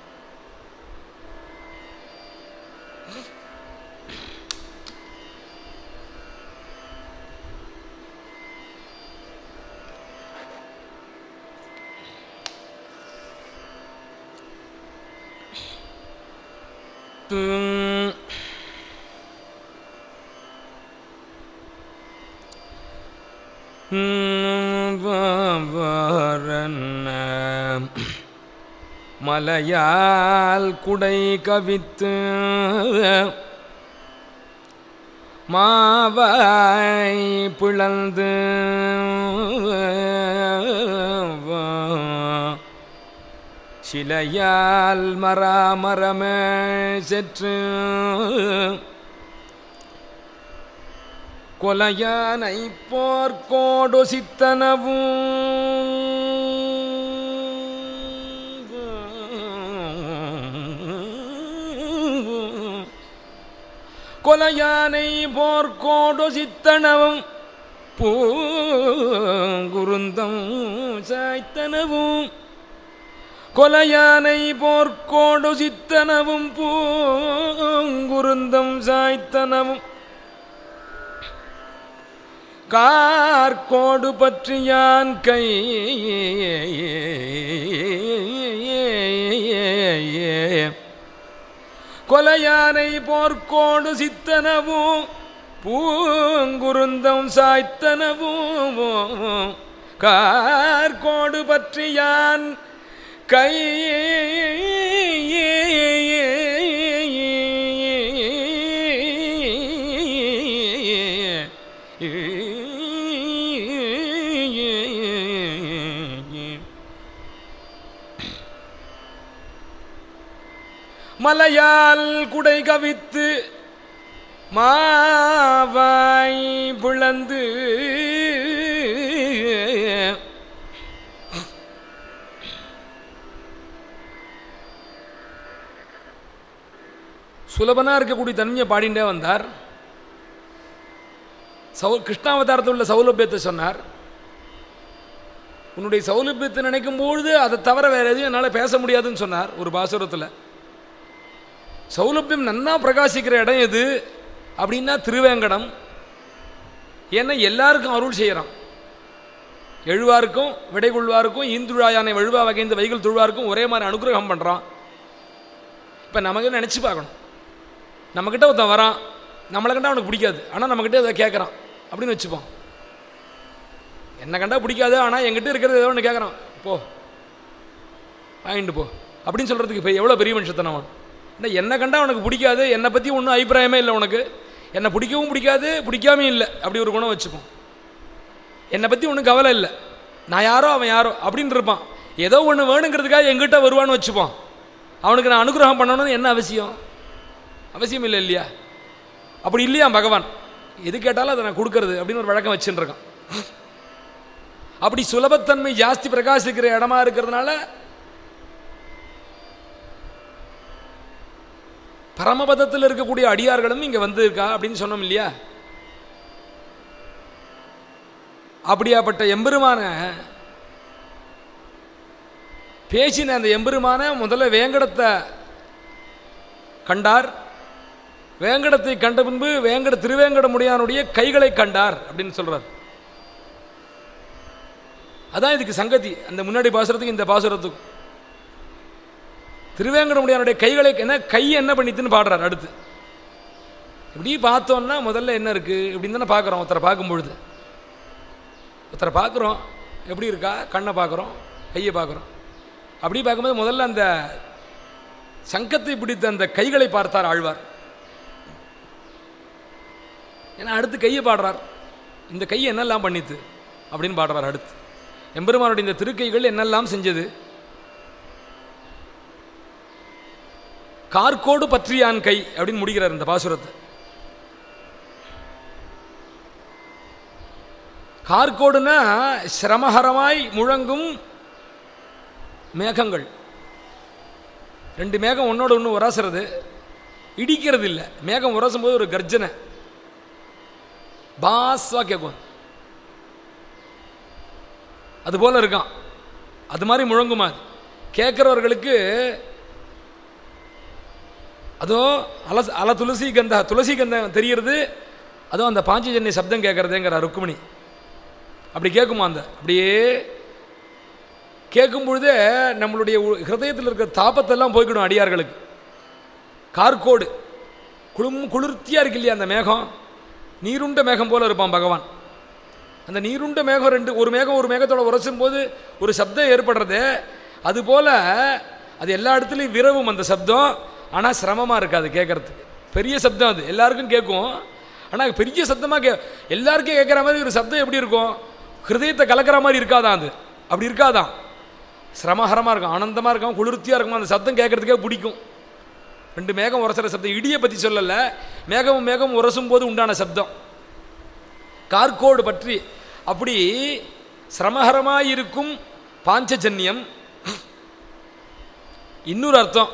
ம். ம், வவரன்ன மலையால் குடை கவித்து மாவாய் பிளந்து சிலையால் மராமரமே செற்று கொலையானை போர்க்கோடு சித்தனவும் கொலையானை போர்க்கோடு சித்தனவும் பூங்குருந்தம் சாய்த்தனவும் கொலையானை போர்க்கோடு சித்தனவும் பூங்குருந்தம் சாய்த்தனவும் கார்கோடு பற்றியான் கை கொலையானை போர்க்கோடு சித்தனவும் பூங்குருந்தம் சாய்த்தனவும் கார்கோடு பற்றியான் கை மலையால் குடை கவித்து மாவாய் பிளந்து சுலபனா இருக்கக்கூடிய தன்மையை பாடிண்டே வந்தார் சௌ கிருஷ்ணாவதாரத்தில் உள்ள சௌலபியத்தை சொன்னார் உன்னுடைய சௌலபியத்தை நினைக்கும் பொழுது அதை தவிர வேற எதுவும் என்னால் பேச முடியாதுன்னு சொன்னார் ஒரு பாசுரத்தில் சௌலபியம் நன்னா பிரகாசிக்கிற இடம் எது அப்படின்னா திருவேங்கடம் ஏன்னா எல்லாருக்கும் அருள் செய்கிறான் எழுவாருக்கும் விடை கொள்வாருக்கும் இந்துழாயானை வழுவா வகைந்த வைகள் துழ்வாருக்கும் ஒரே மாதிரி அனுகிரகம் பண்ணுறான் இப்போ நமக்கு நினச்சி பார்க்கணும் நம்மக்கிட்ட ஒருத்தன் வரான் நம்மளை கண்டா அவனுக்கு பிடிக்காது ஆனால் நம்மக்கிட்ட அதை கேட்குறான் அப்படின்னு வச்சுப்போம் என்னை கண்டா பிடிக்காது ஆனால் என்கிட்ட இருக்கிறது ஏதோ ஒன்று கேட்குறான் போ வாங்கிட்டு போ அப்படின்னு சொல்கிறதுக்கு இப்போ எவ்வளோ பெரிய மனுஷத்தனம் அவன் என்ன என்னை கண்டா அவனுக்கு பிடிக்காது என்னை பற்றி ஒன்றும் அபிப்பிராயமே இல்லை உனக்கு என்னை பிடிக்கவும் பிடிக்காது பிடிக்காமையும் இல்லை அப்படி ஒரு குணம் வச்சுப்போம் என்னை பற்றி ஒன்றும் கவலை இல்லை நான் யாரோ அவன் யாரோ அப்படின்னு இருப்பான் ஏதோ ஒன்று வேணுங்கிறதுக்காக எங்கிட்ட வருவான்னு வச்சுப்போம் அவனுக்கு நான் அனுகிரகம் பண்ணணும்னு என்ன அவசியம் அவசியம் இல்லை இல்லையா அப்படி இல்லையா பகவான் எது கேட்டாலும் அதை நான் கொடுக்கறது அப்படின்னு ஒரு வழக்கம் வச்சுட்டு இருக்கான் அப்படி சுலபத்தன்மை ஜாஸ்தி பிரகாசிக்கிற இடமா இருக்கிறதுனால பரமபதத்தில் இருக்கக்கூடிய அடியார்களும் இங்கே வந்து இருக்கா அப்படின்னு சொன்னோம் இல்லையா அப்படியாப்பட்ட எம்பெருமான பேசின அந்த எம்பெருமான முதல்ல வேங்கடத்தை கண்டார் வேங்கடத்தை கண்ட பின்பு வேங்கட திருவேங்கடமுடியானுடைய கைகளை கண்டார் அப்படின்னு சொல்றார் அதான் இதுக்கு சங்கதி அந்த முன்னாடி பாசுரத்துக்கு இந்த பாசுரத்துக்கும் திருவேங்கடமுடியானுடைய கைகளை என்ன கை என்ன பண்ணித்துன்னு பாடுறார் அடுத்து இப்படி பார்த்தோம்னா முதல்ல என்ன இருக்கு இப்படின்னு தானே பார்க்குறோம் ஒருத்தரை பார்க்கும் பொழுது ஒருத்தரை பார்க்குறோம் எப்படி இருக்கா கண்ணை பார்க்குறோம் கையை பார்க்குறோம் அப்படி பார்க்கும்போது முதல்ல அந்த சங்கத்தை பிடித்த அந்த கைகளை பார்த்தார் ஆழ்வார் ஏன்னா அடுத்து கையை பாடுறார் இந்த கை என்னெல்லாம் பண்ணித்து அப்படின்னு பாடுறார் அடுத்து எம்பெருமானுடைய இந்த திருக்கைகள் என்னெல்லாம் செஞ்சது கார்கோடு பற்றியான் கை அப்படின்னு முடிக்கிறார் இந்த பாசுரத்தை கார்கோடுனா சிரமஹரமாய் முழங்கும் மேகங்கள் ரெண்டு மேகம் ஒன்னோட ஒன்று உரசுறது இடிக்கிறது இல்லை மேகம் உரசும் போது ஒரு கர்ஜனை பாஸ்வா கேட்கும் அது போல இருக்கான் அது மாதிரி முழங்குமா அது கேட்குறவர்களுக்கு அதோ அல அல துளசி கந்தா துளசி கந்தம் தெரிகிறது அதுவும் அந்த பாஞ்சஜன்ய சப்தம் கேட்குறதேங்கிற ருக்குமணி அப்படி கேட்குமா அந்த அப்படியே கேட்கும் பொழுதே நம்மளுடைய உ- ஹிருதயத்தில் இருக்கிற தாபத்தெல்லாம் போய்க்கிடும் அடியார்களுக்கு கார்கோடு குளும் குளிர்த்தியாக இருக்கு இல்லையா அந்த மேகம் நீருண்ட மேகம் போல இருப்பான் பகவான் அந்த நீருண்ட மேகம் ரெண்டு ஒரு மேகம் ஒரு மேகத்தோட உரசும் போது ஒரு சப்தம் ஏற்படுறது அதுபோல் அது எல்லா இடத்துலையும் விரவும் அந்த சப்தம் ஆனால் சிரமமாக இருக்காது கேட்கறதுக்கு பெரிய சப்தம் அது எல்லாருக்கும் கேட்கும் ஆனால் பெரிய சத்தமாக கே எல்லாருக்கும் கேட்குற மாதிரி ஒரு சப்தம் எப்படி இருக்கும் ஹிருதயத்தை கலக்கிற மாதிரி இருக்காதான் அது அப்படி இருக்காதான் சிரமஹரமாக இருக்கும் ஆனந்தமாக இருக்கும் குளிர்ச்சியாக இருக்கும் அந்த சத்தம் கேட்கறதுக்கே பிடிக்கும் ரெண்டு மேகம் உரசுற சப்தம் இடியை பற்றி சொல்லலை மேகமும் மேகம் உரசும் போது உண்டான சப்தம் கார்கோடு பற்றி அப்படி சிரமஹரமாயிருக்கும் பாஞ்சஜன்யம் இன்னொரு அர்த்தம்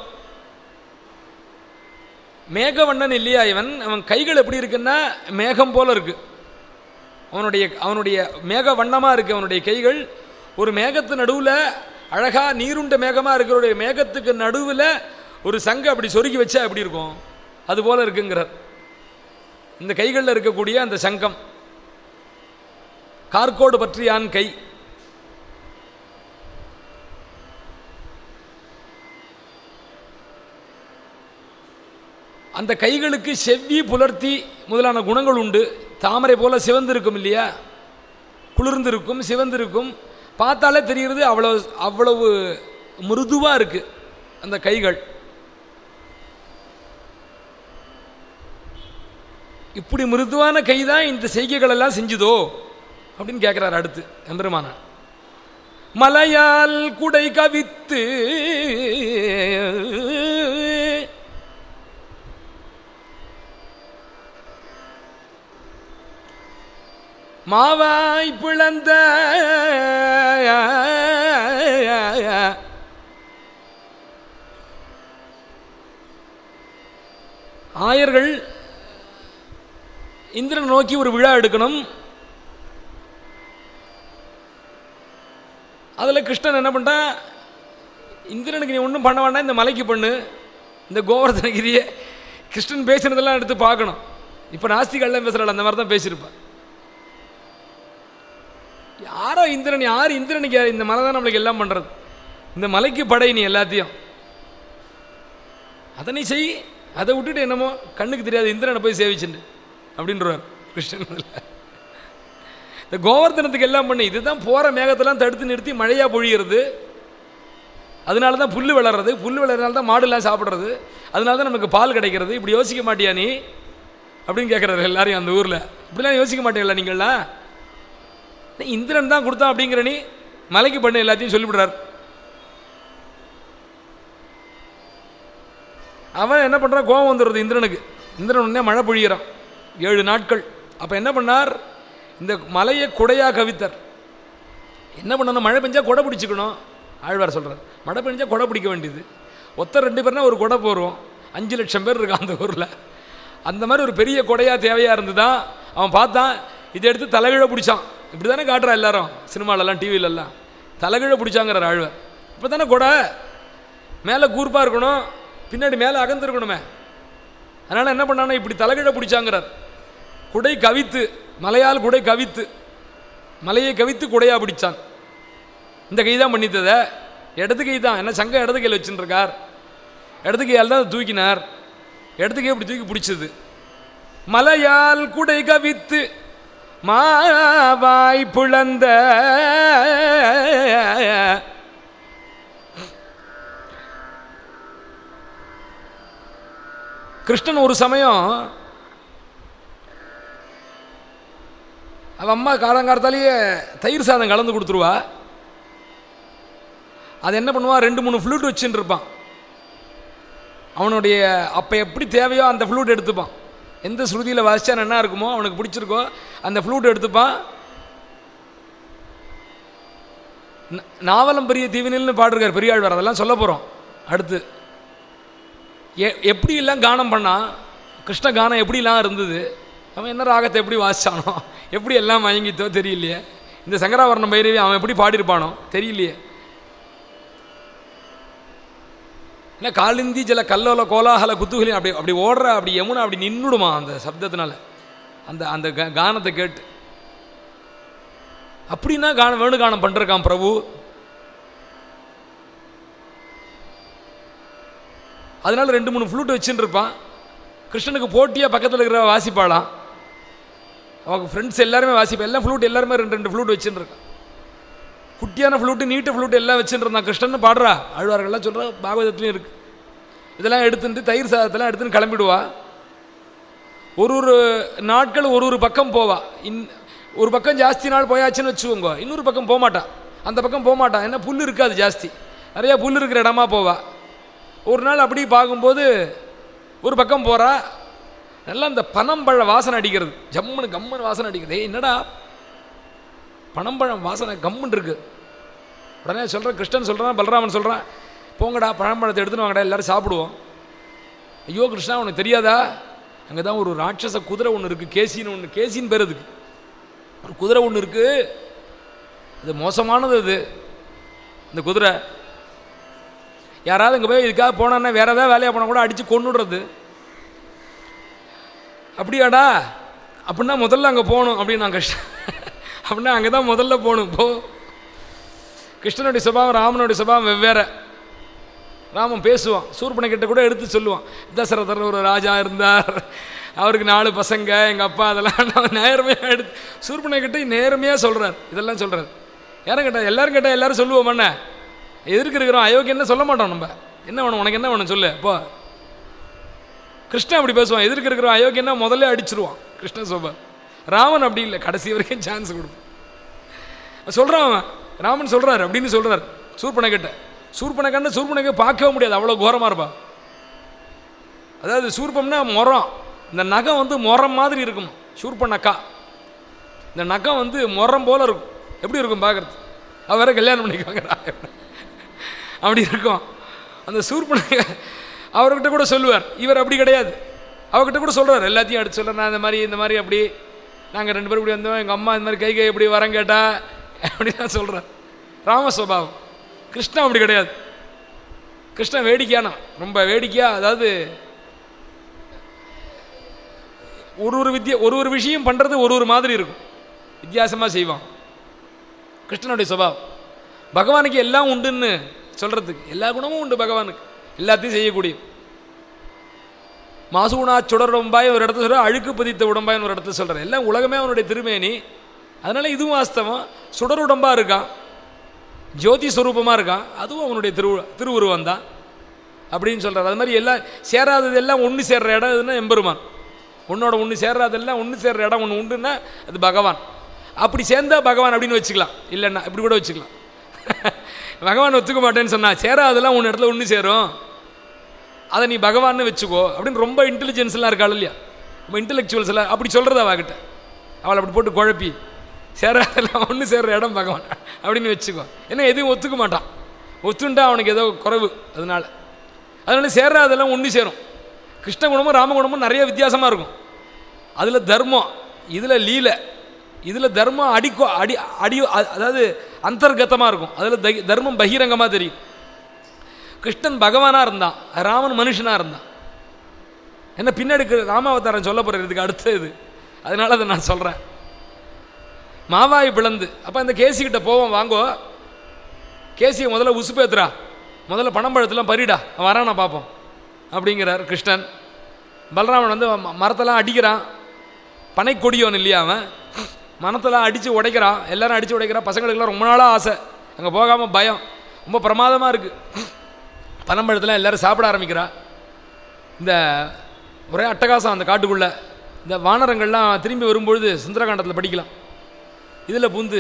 மேகவண்ணன் இல்லையா இவன் அவன் கைகள் எப்படி இருக்குன்னா மேகம் போல இருக்கு அவனுடைய அவனுடைய மேக வண்ணமாக இருக்கு அவனுடைய கைகள் ஒரு மேகத்து நடுவில் அழகா நீருண்ட மேகமாக இருக்கிற மேகத்துக்கு நடுவில் ஒரு சங்கு அப்படி சொருகி வச்சா எப்படி இருக்கும் அது போல இருக்குங்கிறார் இந்த கைகளில் இருக்கக்கூடிய அந்த சங்கம் கார்கோடு பற்றியான் கை அந்த கைகளுக்கு செவ்வி புலர்த்தி முதலான குணங்கள் உண்டு தாமரை போல சிவந்திருக்கும் இல்லையா குளிர்ந்திருக்கும் சிவந்திருக்கும் பார்த்தாலே தெரிகிறது அவ்வளவு அவ்வளவு மிருதுவாக இருக்கு அந்த கைகள் இப்படி மிருதுவான கை தான் இந்த செய்கைகள் எல்லாம் செஞ்சுதோ அப்படின்னு கேட்குறாரு அடுத்து எம்பெருமான மலையால் குடை கவித்து மாவாய் பிளந்த ஆயர்கள் இந்திரன் நோக்கி ஒரு விழா எடுக்கணும் அதில் கிருஷ்ணன் என்ன பண்ணிட்டான் இந்திரனுக்கு நீ ஒன்றும் பண்ண வேண்டாம் இந்த மலைக்கு பண்ணு இந்த கோவர்தனகிரியை கிருஷ்ணன் பேசுனதெல்லாம் எடுத்து பார்க்கணும் இப்போ நாஸ்திகள்லாம் பேசுகிறாள் அந்த மாதிரி தான் பேசியிருப்பான் யாரோ இந்திரன் யார் இந்திரனுக்கு யார் இந்த மலை தான் நம்மளுக்கு எல்லாம் பண்ணுறது இந்த மலைக்கு படை நீ எல்லாத்தையும் அதை நீ செய் அதை விட்டுட்டு என்னமோ கண்ணுக்கு தெரியாது இந்திரனை போய் சேவிச்சுண்டு அப்படின்றவர் கிருஷ்ணன் அதுல. இந்த கோவர்தனத்துக்கு எல்லாம் பண்ணு இதுதான் போகிற மேகத்தெல்லாம் தடுத்து நிறுத்தி மழையாக பொழிகிறது அதனால தான் புல் வளர்றது புல் வளர்றதுனால தான் மாடுலாம் சாப்பிட்றது அதனால தான் நமக்கு பால் கிடைக்கிறது இப்படி யோசிக்க மாட்டியா நீ அப்படின்னு கேட்குறாரு எல்லாரையும் அந்த ஊரில் இப்படிலாம் யோசிக்க மாட்டீங்களா நீங்கள்லாம் நீ இந்திரன் தான் கொடுத்தான் அப்படிங்கிற நீ மலைக்கு பண்ணு எல்லாத்தையும் சொல்லிவிடுறார் அவன் என்ன பண்ணுறான் கோவம் வந்துடுறது இந்திரனுக்கு இந்திரன் உடனே மழை பொழிகிறான் ஏழு நாட்கள் அப்போ என்ன பண்ணார் இந்த மலையை குடையாக கவித்தர் என்ன பண்ணணும் மழை பெஞ்சா கொடை பிடிச்சிக்கணும் ஆழ்வார் சொல்கிறார் மழை பெஞ்சா கொடை பிடிக்க வேண்டியது ஒருத்தர் ரெண்டு பேர்னா ஒரு கொடை போடுவோம் அஞ்சு லட்சம் பேர் இருக்கான் அந்த ஊரில் அந்த மாதிரி ஒரு பெரிய கொடையாக தேவையாக இருந்துதான் அவன் பார்த்தான் இதை எடுத்து தலைகீழ பிடிச்சான் இப்படி தானே காட்டுறா எல்லாரும் சினிமாலெல்லாம் டிவிலெல்லாம் தலைகீழ பிடிச்சாங்கிறார் ஆழ்வார் இப்போ தானே கொடை மேலே கூர்ப்பாக இருக்கணும் பின்னாடி மேலே அகந்திருக்கணுமே அதனால் என்ன பண்ணானா இப்படி தலைகீழ பிடிச்சாங்கிறார் குடை கவித்து மலையால் குடை கவித்து மலையை கவித்து குடையாக பிடிச்சான் இந்த கை தான் பண்ணித்தத இடது கை தான் என்ன சங்கம் இடது கையில் வச்சுருக்கார் இடது கையால் தான் அதை தூக்கினார் இடது கை இப்படி தூக்கி பிடிச்சது மலையால் குடை கவித்து மாவாய் புலந்த கிருஷ்ணன் ஒரு சமயம் அவன் அம்மா காலங்காலத்தாலேயே தயிர் சாதம் கலந்து கொடுத்துருவா அது என்ன பண்ணுவான் ரெண்டு மூணு ஃப்ளூட் வச்சுட்டு இருப்பான் அவனுடைய அப்போ எப்படி தேவையோ அந்த ஃப்ளூட் எடுத்துப்பான் எந்த ஸ்ருதியில் வாசிச்சா என்ன இருக்குமோ அவனுக்கு பிடிச்சிருக்கோ அந்த ஃப்ளூட் எடுத்துப்பான் ந- நாவலம் பெரிய தீவினில்னு பாடிருக்கார் பெரியாழ்வார் அதெல்லாம் சொல்ல போகிறோம் அடுத்து எ எப்படியெல்லாம் கானம் பண்ணான் கிருஷ்ண கானம் எப்படிலாம் இருந்தது அவன் என்ன ராகத்தை எப்படி வாசிச்சானோ எப்படி எல்லாம் மயங்கித்தோ தெரியலையே இந்த சங்கராவரணம் பைரவி அவன் எப்படி பாடியிருப்பானோ தெரியலையே என்ன காலிந்தி ஜல கல்லோல கோலாகல குத்துகலி அப்படி அப்படி ஓடுற அப்படி யமுனா அப்படி நின்றுடுமா அந்த சப்தத்தினால அந்த அந்த கா- கானத்தை கேட்டு அப்படின்னா கானம் வேணு கானம் பண்ணிருக்கான் பிரபு அதனால ரெண்டு மூணு ஃப்ளூட் வச்சுட்டு இருப்பான் கிருஷ்ணனுக்கு போட்டியாக பக்கத்தில் இருக்கிற வாசிப்பாளாம் அவங்க ஃப்ரெண்ட்ஸ் எல்லாருமே வாசிப்பா எல்லாம் ஃப்ளூட் எல்லாருமே ரெண்டு ரெண்டு ஃப்ளூட் வச்சுட்டு இருக்கான் குட்டியான ஃப்ளூட்டு நீட்ட ஃப்ளூட் எல்லாம் வச்சுட்டு இருந்தான் கிருஷ்ணன் பாடுறா ஆழ்வார்கள்லாம் சொல்கிறா பாகவதத்துலையும் இருக்கு இதெல்லாம் எடுத்துட்டு தயிர் சாதத்தெல்லாம் எடுத்துன்னு கிளம்பிடுவா ஒரு ஒரு நாட்கள் ஒரு ஒரு பக்கம் போவா இன் ஒரு பக்கம் ஜாஸ்தி நாள் போயாச்சுன்னு வச்சுக்கோங்க இன்னொரு பக்கம் போக மாட்டா அந்த பக்கம் போக மாட்டான் ஏன்னா புல் இருக்காது ஜாஸ்தி நிறையா புல் இருக்கிற இடமா போவா ஒரு நாள் அப்படி பார்க்கும்போது ஒரு பக்கம் போகிறா நல்லா இந்த பனம்பழ வாசனை அடிக்கிறது ஜம்முன்னு கம்முன்னு வாசனை அடிக்கிறது ஏய் என்னடா பனம்பழம் வாசனை கம்முன்னு இருக்கு உடனே சொல்கிறேன் கிருஷ்ணன் சொல்கிறான் பலராமன் சொல்கிறான் போங்கடா பழம்பழத்தை எடுத்துன்னு வாங்கடா எல்லாரும் சாப்பிடுவோம் ஐயோ கிருஷ்ணா உனக்கு தெரியாதா அங்கே தான் ஒரு ராட்சச குதிரை ஒன்று இருக்குது கேசின்னு ஒன்று கேசின்னு பேர் அதுக்கு ஒரு குதிரை ஒன்று இருக்குது அது மோசமானது அது இந்த குதிரை யாராவது இங்கே போய் இதுக்காக போனான்னா வேற ஏதாவது வேலையாக போனால் கூட அடித்து கொண்டுடுறது அப்படியாடா அப்படின்னா முதல்ல அங்கே போகணும் அப்படின்னு நான் கிருஷ்ணன் அப்படின்னா அங்கே தான் முதல்ல போகணும் போ கிருஷ்ணனுடைய சுபாவம் ராமனுடைய சுபாவம் வெவ்வேறு ராமன் பேசுவான் சூர்பனை கிட்ட கூட எடுத்து சொல்லுவான் தசரதர் ஒரு ராஜா இருந்தார் அவருக்கு நாலு பசங்க எங்கள் அப்பா அதெல்லாம் நான் நேர்மையாக எடுத்து சூர்பனை கிட்ட நேர்மையாக சொல்கிறார் இதெல்லாம் சொல்கிறார் யாரும் கேட்டால் எல்லாரும் கேட்டால் எல்லாரும் சொல்லுவோம் என்ன எதிர்க்கு இருக்கிறோம் அயோக்கியம் என்ன சொல்ல மாட்டோம் நம்ம என்ன வேணும் உனக்கு என்ன வேணும் சொல்லு போ கிருஷ்ணன் அப்படி பேசுவான் எதிர்க்கு இருக்கிறோம் அயோக்கியன்னா முதல்ல அடிச்சிருவான் கிருஷ்ண சோபா ராமன் அப்படி இல்லை கடைசி வரைக்கும் சான்ஸ் கொடுப்பான் சொல்கிறான் அவன் ராமன் சொல்கிறார் அப்படின்னு சொல்கிறார் சூர்பனை கிட்ட சூர்பனை கண்ட சூர்பனைக்கு பார்க்கவே முடியாது அவ்வளோ கோரமாக இருப்பா அதாவது சூர்பம்னா முறம் இந்த நகம் வந்து முறம் மாதிரி இருக்கும் சூர்ப நக்கா இந்த நகம் வந்து முறம் போல இருக்கும் எப்படி இருக்கும் பார்க்கறது அவ வேற கல்யாணம் பண்ணிக்குவாங்கடா அப்படி இருக்கும் அந்த சூர்பனை அவர்கிட்ட கூட சொல்லுவார் இவர் அப்படி கிடையாது அவர்கிட்ட கூட சொல்கிறார் எல்லாத்தையும் எடுத்து சொல்கிறார் நான் இந்த மாதிரி இந்த மாதிரி அப்படி நாங்கள் ரெண்டு பேரும் இப்படி வந்தோம் எங்கள் அம்மா இந்த மாதிரி கை கை எப்படி வரம் கேட்டா அப்படிலாம் சொல்கிறார் ராம சுபாவம் கிருஷ்ணன் அப்படி கிடையாது கிருஷ்ணன் வேடிக்கையான ரொம்ப வேடிக்கையாக அதாவது ஒரு ஒரு வித்திய ஒரு ஒரு விஷயம் பண்ணுறது ஒரு ஒரு மாதிரி இருக்கும் வித்தியாசமாக செய்வான் கிருஷ்ணனுடைய சுபாவம் பகவானுக்கு எல்லாம் உண்டுன்னு சொல்கிறதுக்கு எல்லா குணமும் உண்டு பகவானுக்கு எல்லாத்தையும் செய்யக்கூடிய மாசூனா சுடருடம்பாய் ஒரு இடத்துல சொல்கிற அழுக்கு பதித்த உடம்பாய்னு ஒரு இடத்துல சொல்கிறார் எல்லாம் உலகமே அவனுடைய திருமேனி அதனால் இதுவும் வாஸ்தவம் சுடருடம்பாக இருக்கான் ஜோதி ஸ்வரூபமாக இருக்கான் அதுவும் அவனுடைய திரு திருவுருவம் தான் அப்படின்னு சொல்கிறார் அது மாதிரி எல்லாம் சேராதது எல்லாம் ஒன்று சேர்ற இடம் எதுன்னா எம்பெருமான் உன்னோட ஒன்று சேர்றாதெல்லாம் ஒன்று சேர்ற இடம் ஒன்று உண்டுன்னா அது பகவான் அப்படி சேர்ந்தா பகவான் அப்படின்னு வச்சுக்கலாம் இல்லைன்னா இப்படி கூட வச்சுக்கலாம் பகவான் ஒத்துக்க மாட்டேன்னு சொன்னா சேராதெல்லாம் உன் இடத்துல ஒன்று சேரும் அதை நீ பகவான்னு வச்சுக்கோ அப்படின்னு ரொம்ப இன்டெலிஜென்ஸ்லாம் இருக்காள் இல்லையா ரொம்ப இன்டெலெக்சுவல்ஸ் எல்லாம் அப்படி சொல்கிறத அவகிட்ட அவளை அப்படி போட்டு குழப்பி சேராதெல்லாம் ஒன்று சேர்ற இடம் பகவான் அப்படின்னு வச்சுக்கோ ஏன்னா எதுவும் ஒத்துக்க மாட்டான் ஒத்துண்டா அவனுக்கு ஏதோ குறைவு அதனால அதனால சேராதெல்லாம் ஒன்று சேரும் கிருஷ்ண குணமும் ராமகுணமும் நிறைய வித்தியாசமாக இருக்கும் அதில் தர்மம் இதில் லீலை இதில் தர்மம் அடிக்கோ அடி அடி அ- அதாவது அந்தர்கத்தமாக இருக்கும் அதில் தை தர்மம் பகிரங்கமாக தெரியும் கிருஷ்ணன் பகவானாக இருந்தான் ராமன் மனுஷனாக இருந்தான் என்ன பின்னாடி கு- ராமாவதாரம் சொல்ல போகிறேன் இதுக்கு அடுத்த இது அதனால அதை நான் சொல்கிறேன் மாவாய் பிளந்து அப்போ இந்த கேசிக்கிட்ட போவோம் வாங்கோ கேசியை முதல்ல உசுப்பேத்துறா முதல்ல பனம்பழத்தெல்லாம் பறிடா அவன் வரானா பார்ப்போம் அப்படிங்கிறார் கிருஷ்ணன் பலராமன் வந்து ம- மரத்தெல்லாம் அடிக்கிறான் பனை கொடியோன் இல்லையா அவன் மரத்தெல்லாம் அடித்து உடைக்கிறான் எல்லாரும் அடித்து உடைக்கிறான் பசங்களுக்கெல்லாம் ரொம்ப நாளாக ஆசை அங்கே போகாமல் பயம் ரொம்ப பிரமாதமாக இருக்குது பனம்பழத்தெல்லாம் எல்லாரும் சாப்பிட ஆரம்பிக்கிறா இந்த ஒரே அட்டகாசம் அந்த காட்டுக்குள்ளே இந்த வானரங்கள்லாம் திரும்பி வரும்பொழுது சுந்தரகாண்டத்தில் படிக்கலாம் இதில் பூந்து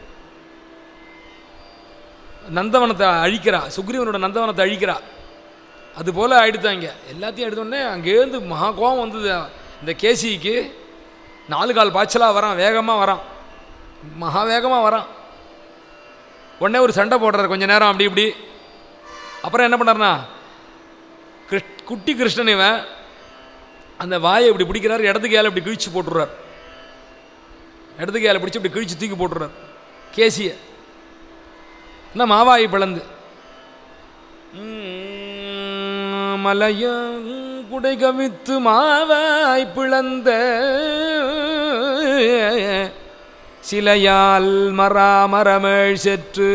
நந்தவனத்தை அழிக்கிறா சுக்ரீவனோட நந்தவனத்தை அழிக்கிறா அது போல் ஆயிடுத்தாங்க எல்லாத்தையும் எடுத்தோடனே அங்கேருந்து மகா கோவம் வந்தது இந்த கேசிக்கு நாலு கால் பாய்ச்சலாக வரான் வேகமாக வரான் மகா வேகமாக வரான் உடனே ஒரு சண்டை போடுறாரு கொஞ்ச நேரம் அப்படி இப்படி அப்புறம் என்ன பண்ணார்னா கிருஷ் குட்டி கிருஷ்ணன் இவன் அந்த வாயை இப்படி பிடிக்கிறார் இடத்துக்கு ஏழை இப்படி கிழிச்சு போட்டுடுறார் இடத்துக்கு ஏழை பிடிச்சி இப்படி கிழிச்சு தூக்கி போட்டுடுறார் கேசியை என்ன மாவாயை பிளந்து மலையும் குடை கவித்து மாவாய் பிளந்த சிலையால் மராமரமேழ் செற்று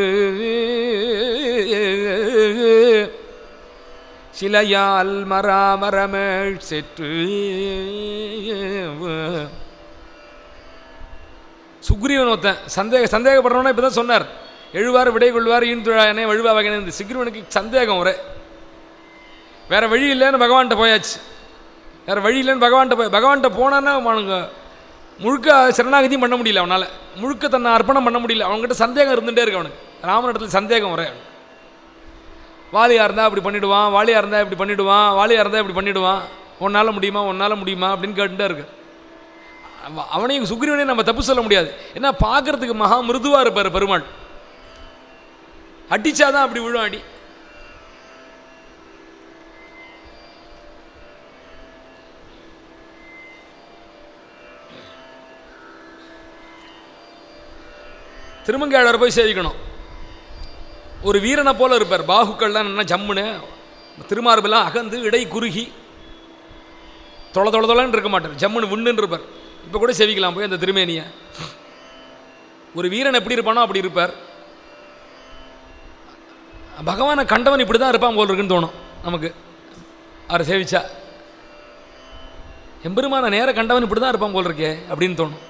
சிலையால் மராமரமேழ் செற்று சுக்ரீவன் ஒருத்தன் சந்தேக சந்தேகப்படுறவனா இப்போ தான் சொன்னார் எழுவார் விடை கொள்வார் ஈன்துழாயனே வழுவா வகையான இந்த சுக்ரீவனுக்கு சந்தேகம் ஒரே வேற வழி இல்லைன்னு பகவான்கிட்ட போயாச்சு வேற வழி இல்லைன்னு பகவான்கிட்ட போய் பகவான்கிட்ட போனான்னா அவனுங்க முழுக்க சரணாகதியும் பண்ண முடியல அவனால் முழுக்க தன்னை அர்ப்பணம் பண்ண முடியல அவன்கிட்ட சந்தேகம் இருந்துகிட்டே இருக்கு அவனுக்கு ராமனிடத்தில் சந்தேகம் ஒரே அவனுக்கு வாலியாக இருந்தால் அப்படி பண்ணிவிடுவான் வாலியாக இருந்தால் இப்படி பண்ணிவிடுவான் வாலியாக இருந்தால் இப்படி பண்ணிவிடுவான் உன்னால் முடியுமா உன்னால் முடியுமா அப்படின்னு கேட்டுட்டே இருக்கு அவ- அவனையும் சுக்ரீவனையும் நம்ம தப்பு சொல்ல முடியாது ஏன்னா பார்க்கறதுக்கு மகா மிருதுவாக இருப்பார் பெருமாள் அடிச்சாதான் அப்படி விழும் அடி திருமங்கையாளர் போய் சேவிக்கணும் ஒரு வீரனை போல இருப்பார் பாகுக்கள்லாம் என்ன ஜம்முன்னு திருமார்பெல்லாம் அகந்து இடை குறுகி தொள தொள தொளன்னு இருக்க மாட்டார் ஜம்முன்னு விண்ணுன்னு இருப்பார் இப்போ கூட சேவிக்கலாம் போய் அந்த திருமேனியை ஒரு வீரன் எப்படி இருப்பானோ அப்படி இருப்பார் பகவானை கண்டவன் இப்படி தான் இருப்பான் போல் இருக்குன்னு தோணும் நமக்கு அவரை சேவிச்சா எம்பெருமான நேர கண்டவன் இப்படி தான் இருப்பான் போல் இருக்கே அப்படின்னு தோணும்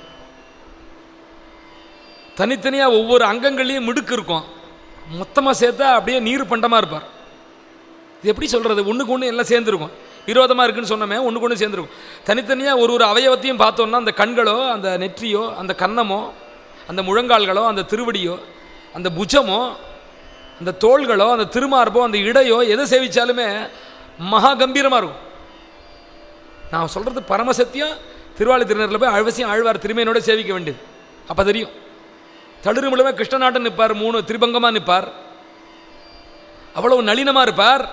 தனித்தனியாக ஒவ்வொரு அங்கங்கள்லேயும் மிடுக்கு இருக்கும் மொத்தமாக சேர்த்தா அப்படியே நீர் பண்டமாக இருப்பார் இது எப்படி சொல்கிறது ஒன்றுக்கு ஒன்று எல்லாம் சேர்ந்துருக்கும் விரோதமாக இருக்குன்னு சொன்னோமே ஒன்றுக்கு ஒன்று சேர்ந்துருக்கும் தனித்தனியாக ஒரு ஒரு அவயவத்தையும் பார்த்தோம்னா அந்த கண்களோ அந்த நெற்றியோ அந்த கன்னமோ அந்த முழங்கால்களோ அந்த திருவடியோ அந்த புஜமோ அந்த தோள்களோ அந்த திருமார்போ அந்த இடையோ எதை சேவிச்சாலுமே மகா கம்பீரமாக இருக்கும் நான் சொல்கிறது பரமசத்தியம் திருவாளி திருநரில் போய் அழவசியம் ஆழ்வார் திருமையினோட சேவிக்க வேண்டியது அப்போ தெரியும் தடுறு முழுமே கிருஷ்ணநாட்டன் நிற்பார் மூணு திரிபங்கமாக நிற்பார் அவ்வளவு நளினமாக இருப்பார்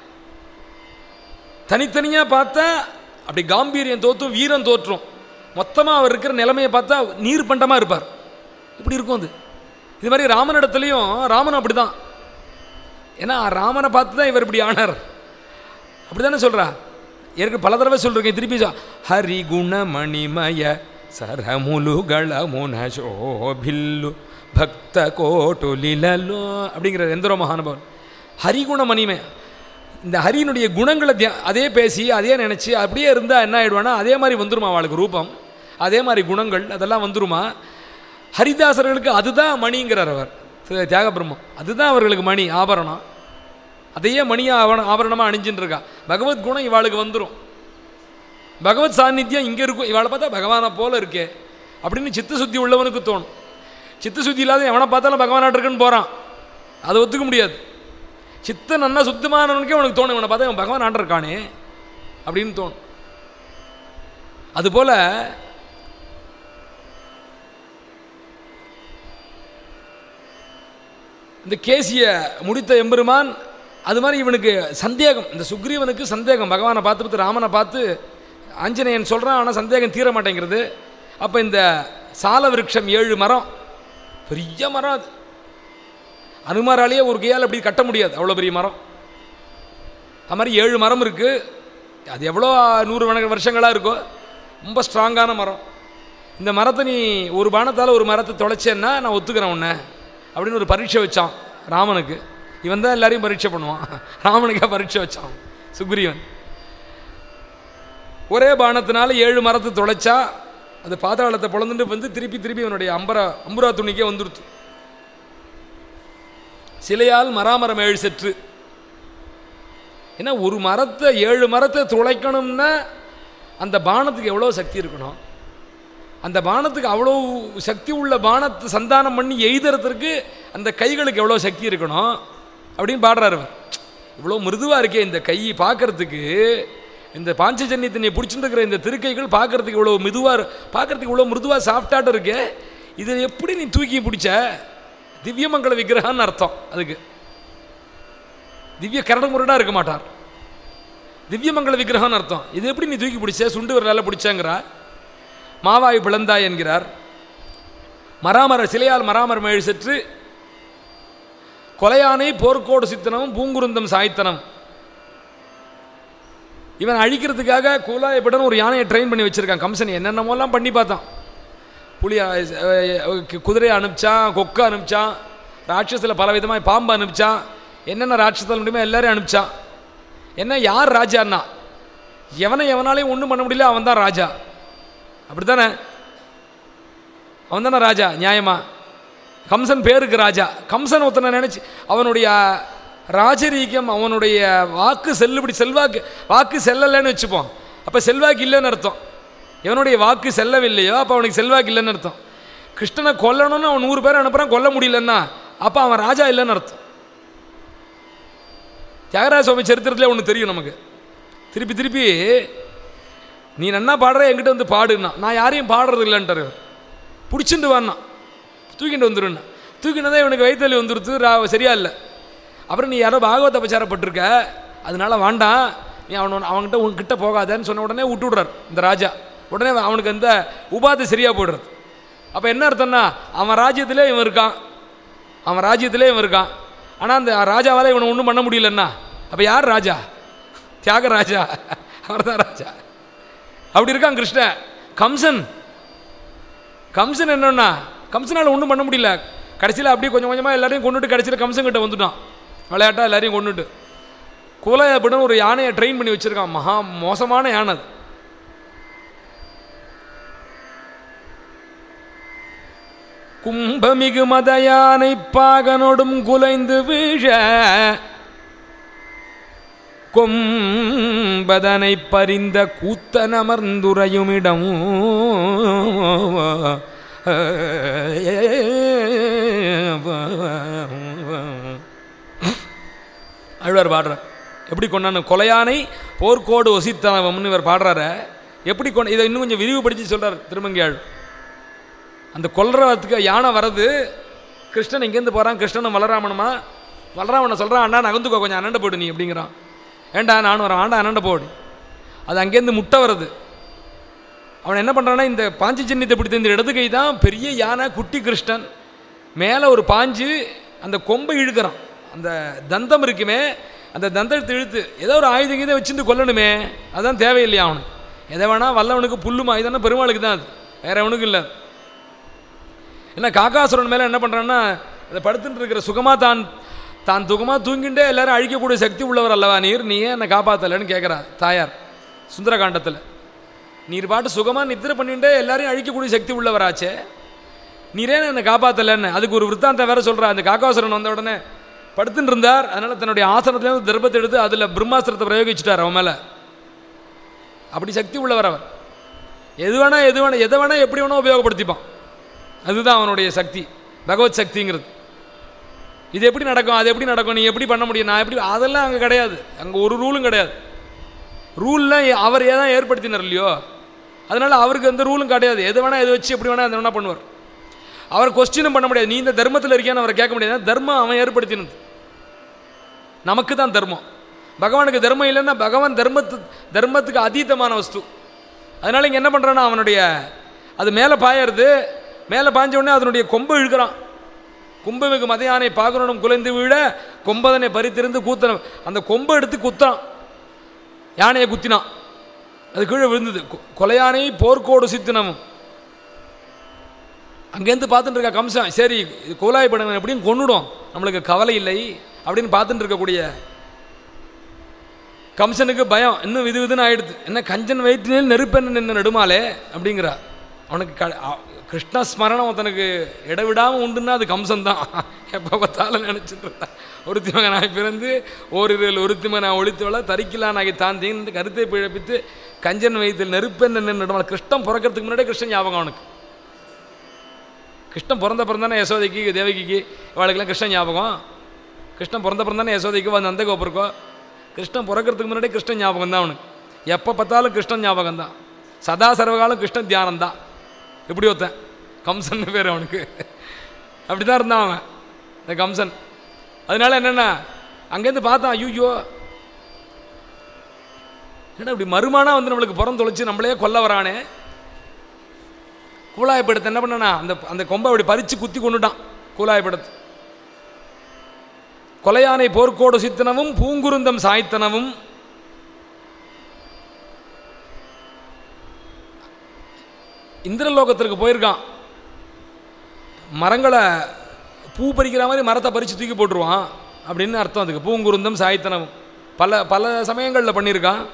தனித்தனியாக பார்த்தா அப்படி காம்பீரியம் தோற்றும் வீரம் தோற்றும் மொத்தமாக அவர் இருக்கிற நிலைமையை பார்த்தா நீர் பண்டமாக இருப்பார் இப்படி இருக்கும் அது இது மாதிரி ராமனிடத்துலையும் ராமன் அப்படி தான் ஏன்னா ராமனை பார்த்து தான் இவர் இப்படி ஆனார் அப்படி தானே சொல்கிறா ஏற்கனவே பல தடவை சொல்லிருக்கேன் திருப்பி சொல் ஹரி குணமணிமய சரமுலுகள முனசோபில்லு பக்த கோட்டுலிலோ அப்படிங்கிற எந்திர மகானுபவன் ஹரிகுண மணிமய இந்த ஹரியினுடைய குணங்களை தியா அதே பேசி அதே நினச்சி அப்படியே இருந்தால் என்ன ஆயிடுவானா அதே மாதிரி வந்துருமா அவளுக்கு ரூபம் அதே மாதிரி குணங்கள் அதெல்லாம் வந்துருமா ஹரிதாசர்களுக்கு அதுதான் மணிங்கிறார் அவர் திரு தியாகபிரம்மம் அதுதான் அவர்களுக்கு மணி ஆபரணம் அதையே மணியாக ஆவண ஆபரணமாக அணிஞ்சுட்டு இருக்கா பகவத் குணம் இவாளுக்கு வந்துடும் பகவத் சாநித்தியம் இங்கே இருக்கும் இவாளை பார்த்தா பகவானை போல இருக்கே அப்படின்னு சித்த சுத்தி உள்ளவனுக்கு தோணும் சித்த சுத்தி இல்லாத எவனை பார்த்தாலும் பகவானாட்டு இருக்குன்னு போகிறான் அதை ஒத்துக்க முடியாது சித்த நன்னா சுத்தமானவனுக்கே உனக்கு தோணும் இவனை பார்த்தா இவன் பகவான் ஆண்டு இருக்கானே அப்படின்னு தோணும் அதுபோல் இந்த கேசியை முடித்த எம்பெருமான் அது மாதிரி இவனுக்கு சந்தேகம் இந்த சுக்ரீவனுக்கு சந்தேகம் பகவானை பார்த்து பார்த்து ராமனை பார்த்து ஆஞ்சநேயன் சொல்கிறான் ஆனால் சந்தேகம் தீர மாட்டேங்கிறது அப்போ இந்த சால விருட்சம் ஏழு மரம் பெரிய மரம் அது அனுமாராலேயே ஒரு கையால் அப்படி கட்ட முடியாது அவ்வளோ பெரிய மரம் அது மாதிரி ஏழு மரம் இருக்குது அது எவ்வளோ நூறு வணக்க வருஷங்களாக இருக்கோ ரொம்ப ஸ்ட்ராங்கான மரம் இந்த மரத்தை நீ ஒரு பானத்தால் ஒரு மரத்தை தொலைச்சேன்னா நான் ஒத்துக்கிறேன் உன்னை அப்படின்னு ஒரு பரீட்சை வச்சான் ராமனுக்கு இவன் தான் எல்லாரையும் பரீட்சை பண்ணுவான் ராமனுக்கே பரீட்சை வச்சான் சுக்ரீவன் ஒரே பானத்தினால ஏழு மரத்தை தொலைச்சா அந்த பாதாளத்தை பொழந்துட்டு வந்து திருப்பி திருப்பி அவனுடைய அம்பரா அம்புரா துணிக்கே வந்துடுத்து சிலையால் மராமரம் ஏழு செற்று ஏன்னா ஒரு மரத்தை ஏழு மரத்தை துளைக்கணும்னா அந்த பானத்துக்கு எவ்வளோ சக்தி இருக்கணும் அந்த பானத்துக்கு அவ்வளோ சக்தி உள்ள பானத்தை சந்தானம் பண்ணி எய்தறதுக்கு அந்த கைகளுக்கு எவ்வளோ சக்தி இருக்கணும் அப்படின்னு பாடுறாரு அவர் இவ்வளோ மிருதுவாக இருக்கே இந்த கை பார்க்கறதுக்கு இந்த பாஞ்சஜன்யத்தினை பிடிச்சிருக்கிற இந்த திருக்கைகள் பார்க்கறதுக்கு இவ்வளோ மெதுவாக பார்க்கறதுக்கு இவ்வளோ மிருதுவாக சாஃப்டாட்டம் இருக்கே இதை எப்படி நீ தூக்கி பிடிச்ச திவ்யமங்கல விக்கிரகம்னு அர்த்தம் அதுக்கு திவ்ய கரடு முரடாக இருக்க மாட்டார் திவ்யமங்கல விக்கிரகம்னு அர்த்தம் இது எப்படி நீ தூக்கி பிடிச்ச சுண்டு விரலால் பிடிச்சங்கிறா மாவாய் பிளந்தாய் என்கிறார் மராமர சிலையால் மராமர் மேழ் செற்று கொலையானை போர்க்கோடு சித்தனமும் பூங்குருந்தம் சாய்த்தனம் இவன் அழிக்கிறதுக்காக கூலாயப்படன் ஒரு யானையை ட்ரெயின் பண்ணி வச்சிருக்கான் கம்சன் என்னென்னமோலாம் பண்ணி பார்த்தான் புலி குதிரையை அனுப்பிச்சான் கொக்க அனுப்பிச்சான் ராட்சஸில் பல விதமாக பாம்பு அனுப்பிச்சான் என்னென்ன ராட்சத்தில் முடியுமோ எல்லாரையும் அனுப்பிச்சான் என்ன யார் ராஜான்னா எவனை எவனாலையும் ஒன்றும் பண்ண முடியல அவன் தான் ராஜா அப்படி தானே அவன் தானே ராஜா நியாயமா கம்சன் பேருக்கு ராஜா கம்சன் ஒருத்தனை நினச்சி அவனுடைய ராஜரீகம் அவனுடைய வாக்கு செல்லுபடி செல்வாக்கு வாக்கு செல்லலைன்னு வச்சுப்போம் அப்போ செல்வாக்கு இல்லைன்னு அர்த்தம் எவனுடைய வாக்கு செல்லவில்லையோ அப்போ அவனுக்கு செல்வாக்கு இல்லைன்னு அர்த்தம் கிருஷ்ணனை கொல்லணும்னு அவன் நூறு பேர் அனுப்புகிறான் கொல்ல முடியலன்னா அப்போ அவன் ராஜா இல்லைன்னு அர்த்தம் தியாகராஜ சுவாமி சரித்திரத்தில் ஒன்று தெரியும் நமக்கு திருப்பி திருப்பி நீ நன்னா பாடுற என்கிட்ட வந்து பாடுன்னா நான் யாரையும் பாடுறது இல்லைன்ட்டார் இவர் பிடிச்சிட்டு வான்னா தூக்கிட்டு வந்துருன்னா தூக்கிட்டு தான் இவனுக்கு வயிற்றுவலி வந்துருது ரா சரியா இல்லை அப்புறம் நீ யாரோ பாகவத அபச்சாரப்பட்டிருக்க அதனால வேண்டாம் நீ அவன் அவன்கிட்ட உன்கிட்ட போகாதேன்னு சொன்ன உடனே விட்டு விடுறார் இந்த ராஜா உடனே அவனுக்கு அந்த உபாதை சரியாக போடுறது அப்போ என்ன அர்த்தம்னா அவன் ராஜ்யத்திலே இவன் இருக்கான் அவன் ராஜ்யத்திலே இவன் இருக்கான் ஆனால் அந்த ராஜாவால் இவனை ஒன்றும் பண்ண முடியலன்னா அப்போ யார் ராஜா தியாகராஜா அவர் தான் ராஜா அப்படி இருக்கான் கிருஷ்ணன் கம்சன் கம்சன் என்னன்னா கம்சனால் ஒன்றும் பண்ண முடியல கடைசியில் அப்படியே கொஞ்சம் கொஞ்சமாக எல்லாரையும் கொண்டுட்டு கடைசியில் கம்சன் கிட்ட வந்துட்டான் விளையாட்டா எல்லாரையும் கொண்டுட்டு குலை அப்படின்னு ஒரு யானையை ட்ரெயின் பண்ணி வச்சுருக்கான் மகா மோசமான யானை அது கும்பமிகு மத யானை பாகனோடும் குலைந்து வீழ கொம்பதனை பறிந்த கூத்தனமர்ந்துரையுமிடம் அழ்வார் பாடுறார் எப்படி கொண்டாந்து கொலையானை போர்க்கோடு ஒசித்தனவம்னு இவர் பாடுறாரு எப்படி கொண்ட இதை இன்னும் கொஞ்சம் விரிவுபடுத்தி சொல்கிறார் திருமங்கியாள் அந்த கொல்றதுக்கு யானை வர்றது கிருஷ்ணன் இங்கேருந்து போகிறான் கிருஷ்ணனும் வளராமனுமா வளராமனை சொல்கிறான் அண்ணா நகர்ந்துக்கோ கொஞ்சம் அண்ணண்ட போடு நீ அப்படிங்கிறான் ஏண்டா நானும் வரேன் ஆண்டா அண்ணண்ட போடு அது அங்கேருந்து முட்டை வருது அவன் என்ன பண்ணுறான்னா இந்த பாஞ்சு சின்னத்தை பிடித்த இந்த இடது கை தான் பெரிய யானை குட்டி கிருஷ்ணன் மேலே ஒரு பாஞ்சு அந்த கொம்பை இழுக்கிறான் அந்த தந்தம் இருக்குமே அந்த தந்தத்தை இழுத்து ஏதோ ஒரு ஆயுதம் கீதை வச்சுட்டு கொல்லணுமே அதான் தேவையில்லையா அவனுக்கு எதை வேணால் வல்லவனுக்கு புல்லும் ஆயுதம்னா பெருமாளுக்கு தான் அது வேற அவனுக்கு இல்லை ஏன்னா காக்காசுரன் மேலே என்ன பண்ணுறான்னா அதை படுத்துட்டு இருக்கிற சுகமாக தான் தான் சுகமாக தூங்கிண்டே எல்லாரும் அழிக்கக்கூடிய சக்தி உள்ளவர் அல்லவா நீர் நீ ஏன் என்னை காப்பாற்றலைன்னு கேட்குறா தாயார் சுந்தரகாண்டத்தில் நீர் பாட்டு சுகமாக நித்திரை பண்ணிட்டு எல்லாரையும் அழிக்கக்கூடிய சக்தி உள்ளவராச்சே நீரே என்னை காப்பாற்றலைன்னு அதுக்கு ஒரு விற்த்தாந்த வேற சொல்கிறா அந்த காக்காசுரன் வந்த உடனே படுத்துட்டு இருந்தார் அதனால் தன்னுடைய ஆசனத்துலேருந்து தர்பத்தை எடுத்து அதில் பிரம்மாஸ்திரத்தை பிரயோகிச்சுட்டார் அவன் மேலே அப்படி சக்தி உள்ளவர் அவர் எது வேணா எது வேணா எதை வேணா எப்படி வேணா உபயோகப்படுத்திப்பான் அதுதான் அவனுடைய சக்தி பகவத் சக்திங்கிறது இது எப்படி நடக்கும் அது எப்படி நடக்கும் நீ எப்படி பண்ண முடியும் நான் எப்படி அதெல்லாம் அங்கே கிடையாது அங்கே ஒரு ரூலும் கிடையாது ரூல்லாம் அவர் ஏதான் ஏற்படுத்தினார் இல்லையோ அதனால் அவருக்கு எந்த ரூலும் கிடையாது எது வேணால் எது வச்சு எப்படி வேணால் எது வேணால் பண்ணுவார் அவர் கொஸ்டினும் பண்ண முடியாது நீ இந்த தர்மத்தில் இருக்கியான்னு அவரை கேட்க முடியாது தர்மம் அவன் ஏற்படுத்தினது நமக்கு தான் தர்மம் பகவானுக்கு தர்மம் இல்லைன்னா பகவான் தர்மத்து தர்மத்துக்கு அதீதமான வஸ்து அதனால் இங்கே என்ன பண்ணுறான்னா அவனுடைய அது மேலே பாயறது மேலே பாய்ஞ்ச உடனே அதனுடைய கொம்பை இழுக்கிறான் கும்பமிகு மதையானை பாகனுடன் குலைந்து விழ கொம்பதனை பறித்திருந்து கூத்தன அந்த கொம்பை எடுத்து குத்துறான் யானையை குத்தினான் அது கீழே விழுந்தது கொ- கொலையானை போர்க்கோடு சித்தினமும் அங்கேருந்து பார்த்துட்டு இருக்க கம்சன் சரி இது கோலாய் படம் எப்படியும் கொன்னுடும் நம்மளுக்கு கவலை இல்லை அப்படின்னு பார்த்துட்டு இருக்கக்கூடிய கம்சனுக்கு பயம் இன்னும் விது விதுன்னு ஆயிடுது என்ன கஞ்சன் வயிற்றினில் நெருப்பெண்ண நின்று நெடுமாலே அப்படிங்கிறா அவனுக்கு க அ- கிருஷ்ணஸ்மரணம் ஒருத்தனுக்கு இடைவிடாமல் உண்டுன்னா அது கம்சன் தான் எப்போ பார்த்தாலும் நினச்சிட்டு இருந்தான் ஒருத்தி மகனாய் பிறந்து ஓரிரு ஒருத்தி மகனாய் ஒழித்துவள தரிக்கலானாகி தாந்தேன் இந்த கருத்தை பிழப்பித்து கஞ்சன் வயிற்றில் நெருப்பென்ன நின்றுடுவாள் கிருஷ்ணன் பிறக்கிறதுக்கு முன்னாடியே கிருஷ்ணன் ஞாபகம் அவனுக்கு கிருஷ்ணன் பிறந்த பிறந்தானே யசோதைக்கு தேவகிக்கு இவாளுக்கெல்லாம் கிருஷ்ணன் ஞாபகம் கிருஷ்ணன் பிறந்த பிறந்தானே யசோதைக்கு வந்து நந்தகோபருக்கோ கிருஷ்ணன் பிறக்கிறதுக்கு முன்னாடியே கிருஷ்ணன் ஞாபகம் தான் அவனுக்கு எப்போ பார்த்தாலும் கிருஷ்ணன் ஞாபகம் தான் சதா சர்வகாலம் கிருஷ்ணன் தியானம் தான் இப்படி ஒருத்தன் கம்சன் பேர் அவனுக்கு அப்படி தான் இருந்தான் அவன் இந்த கம்சன் அதனால என்னென்ன அங்கேருந்து பார்த்தான் ஐயோ ஏன்னா இப்படி மறுமானா வந்து நம்மளுக்கு புறம் தொலைச்சு நம்மளே கொல்ல வரானே கூலாயப்படுத்த என்ன பண்ணனா அந்த அந்த கொம்பை அப்படி பறித்து குத்தி கொண்டுட்டான் கூலாயப்படுத்து கொலையானை போர்க்கோடு சித்தனவும் பூங்குருந்தம் சாய்த்தனவும் இந்திரலோகத்திற்கு போயிருக்கான் மரங்களை பூ பறிக்கிற மாதிரி மரத்தை பறித்து தூக்கி போட்டுருவான் அப்படின்னு அர்த்தம் அதுக்கு பூங்குருந்தம் சாய்த்தனவும் பல பல சமயங்களில் பண்ணியிருக்கான்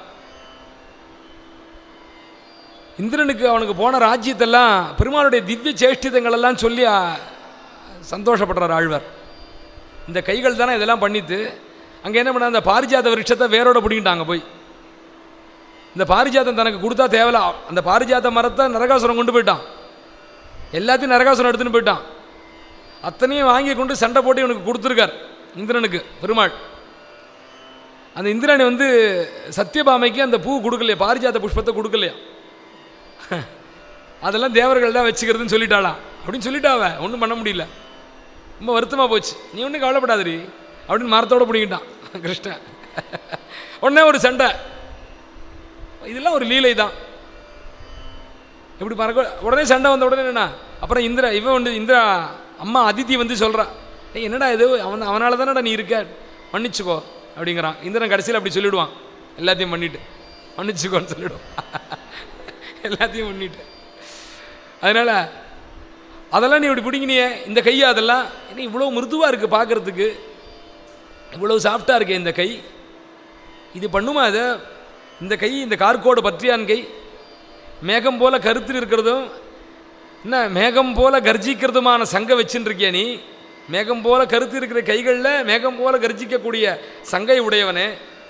இந்திரனுக்கு அவனுக்கு போன ராஜ்யத்தெல்லாம் பெருமாளுடைய திவ்ய சேஷ்டிதங்கள் எல்லாம் சொல்லி ஆ, சந்தோஷப்படுறார் ஆழ்வார் இந்த கைகள் தானே இதெல்லாம் பண்ணித்து அங்கே என்ன பண்ண அந்த பாரிஜாத விருட்சத்தை வேரோட பிடிங்கிட்டாங்க போய் இந்த பாரிஜாதம் தனக்கு கொடுத்தா தேவையில்ல அந்த பாரிஜாத மரத்தை நரகாசுரம் கொண்டு போயிட்டான் எல்லாத்தையும் நரகாசுரம் எடுத்துன்னு போயிட்டான் அத்தனையும் வாங்கி கொண்டு சண்டை போட்டு இவனுக்கு கொடுத்துருக்கார் இந்திரனுக்கு பெருமாள் அந்த இந்திரனை வந்து சத்யபாமைக்கு அந்த பூ கொடுக்கலையா பாரிஜாத புஷ்பத்தை கொடுக்கலையா அதெல்லாம் தேவர்கள் தான் வச்சுக்கிறதுன்னு சொல்லிட்டாளாம் அப்படின்னு சொல்லிட்டாவ ஒன்றும் பண்ண முடியல ரொம்ப வருத்தமாக போச்சு நீ ஒன்றும் கவலைப்படாதடி அப்படின்னு மரத்தோட பிடிக்கிட்டான் கிருஷ்ணன் உடனே ஒரு சண்டை இதெல்லாம் ஒரு லீலை தான் இப்படி மறக்க உடனே சண்டை வந்த உடனே என்னண்ணா அப்புறம் இந்திரா இவன் வந்து இந்திரா அம்மா அதித்தி வந்து சொல்கிறா ஏய் என்னடா இது அவன் அவனால தானடா நீ இருக்க மன்னிச்சுக்கோ அப்படிங்கிறான் இந்திரன் கடைசியில் அப்படி சொல்லிவிடுவான் எல்லாத்தையும் பண்ணிட்டு மன்னிச்சுக்கோன்னு சொல்லிவிடுவான் எல்லாத்தையும் பண்ணிட்டு அதனால் அதெல்லாம் நீ இப்படி பிடிங்கினியே இந்த கையை அதெல்லாம் என்ன இவ்வளோ மிருதுவாக இருக்குது பார்க்குறதுக்கு இவ்வளோ சாஃப்டாக இருக்கே இந்த கை இது பண்ணுமா அதை இந்த கை இந்த கார்கோடு பற்றியான் கை மேகம் போல கருத்தில் இருக்கிறதும் என்ன மேகம் போல கர்ஜிக்கிறதுமான சங்கை வச்சுன்னு இருக்கியா நீ மேகம் போல கருத்து இருக்கிற கைகளில் மேகம் போல கர்ஜிக்கக்கூடிய சங்கை உடையவனே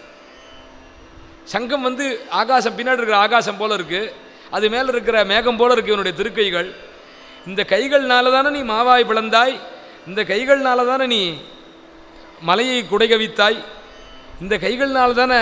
சங்கம் வந்து ஆகாசம் பின்னாடி இருக்கிற ஆகாசம் போல இருக்கு அது மேலே இருக்கிற மேகம் போல இருக்கு இவனுடைய திருக்கைகள் இந்த கைகள்னால தானே நீ மாவாய் பிளந்தாய் இந்த கைகள்னால தானே நீ மலையை குடைகவித்தாய் இந்த கைகள்னால தானே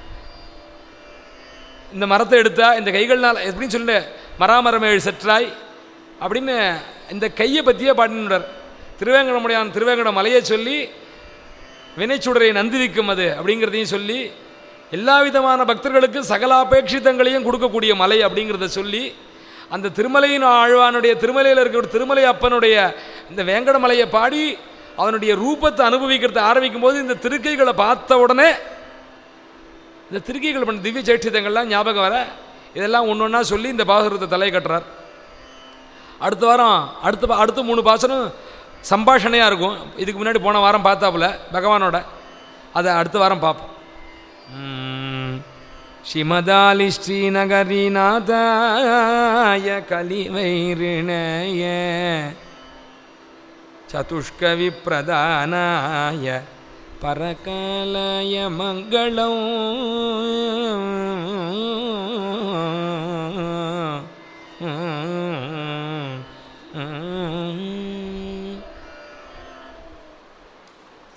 இந்த மரத்தை எடுத்தா இந்த கைகள்னால் எப்படின்னு சொல்லு மராமரமேழு செற்றாய் அப்படின்னு இந்த கையை பற்றியே பாடினார் திருவேங்கடமுடையான் திருவேங்கட மலையை சொல்லி வினைச்சுடரை நந்திவிக்கும் அது அப்படிங்கிறதையும் சொல்லி எல்லா விதமான பக்தர்களுக்கு சகலாபேட்சிதங்களையும் கொடுக்கக்கூடிய மலை அப்படிங்கிறத சொல்லி அந்த திருமலையின் ஆழ்வானுடைய திருமலையில் இருக்கிற திருமலை அப்பனுடைய இந்த வேங்கட மலையை பாடி அவனுடைய ரூபத்தை அனுபவிக்கிறத ஆரம்பிக்கும் போது இந்த திருக்கைகளை பார்த்த உடனே இந்த திருக்கைகள் பண்ண திவ்ய சேட்சிதங்கள்லாம் ஞாபகம் வர இதெல்லாம் ஒன்று ஒன்றா சொல்லி இந்த பாசுரத்தை தலை கட்டுறார் அடுத்த வாரம் அடுத்த பா- அடுத்த மூணு பாசனம் சம்பாஷணையாக இருக்கும் இதுக்கு முன்னாடி போன வாரம் பார்த்தாப்புல பகவானோட அதை அடுத்த வாரம் பார்ப்போம் ம். ஸ்ரீமதாலி ஸ்ரீநகரிநாதாய கலிவைரிணய சதுஷ்கவிப்பிரதானாய பரகாலய மங்களம் Mm-hmm.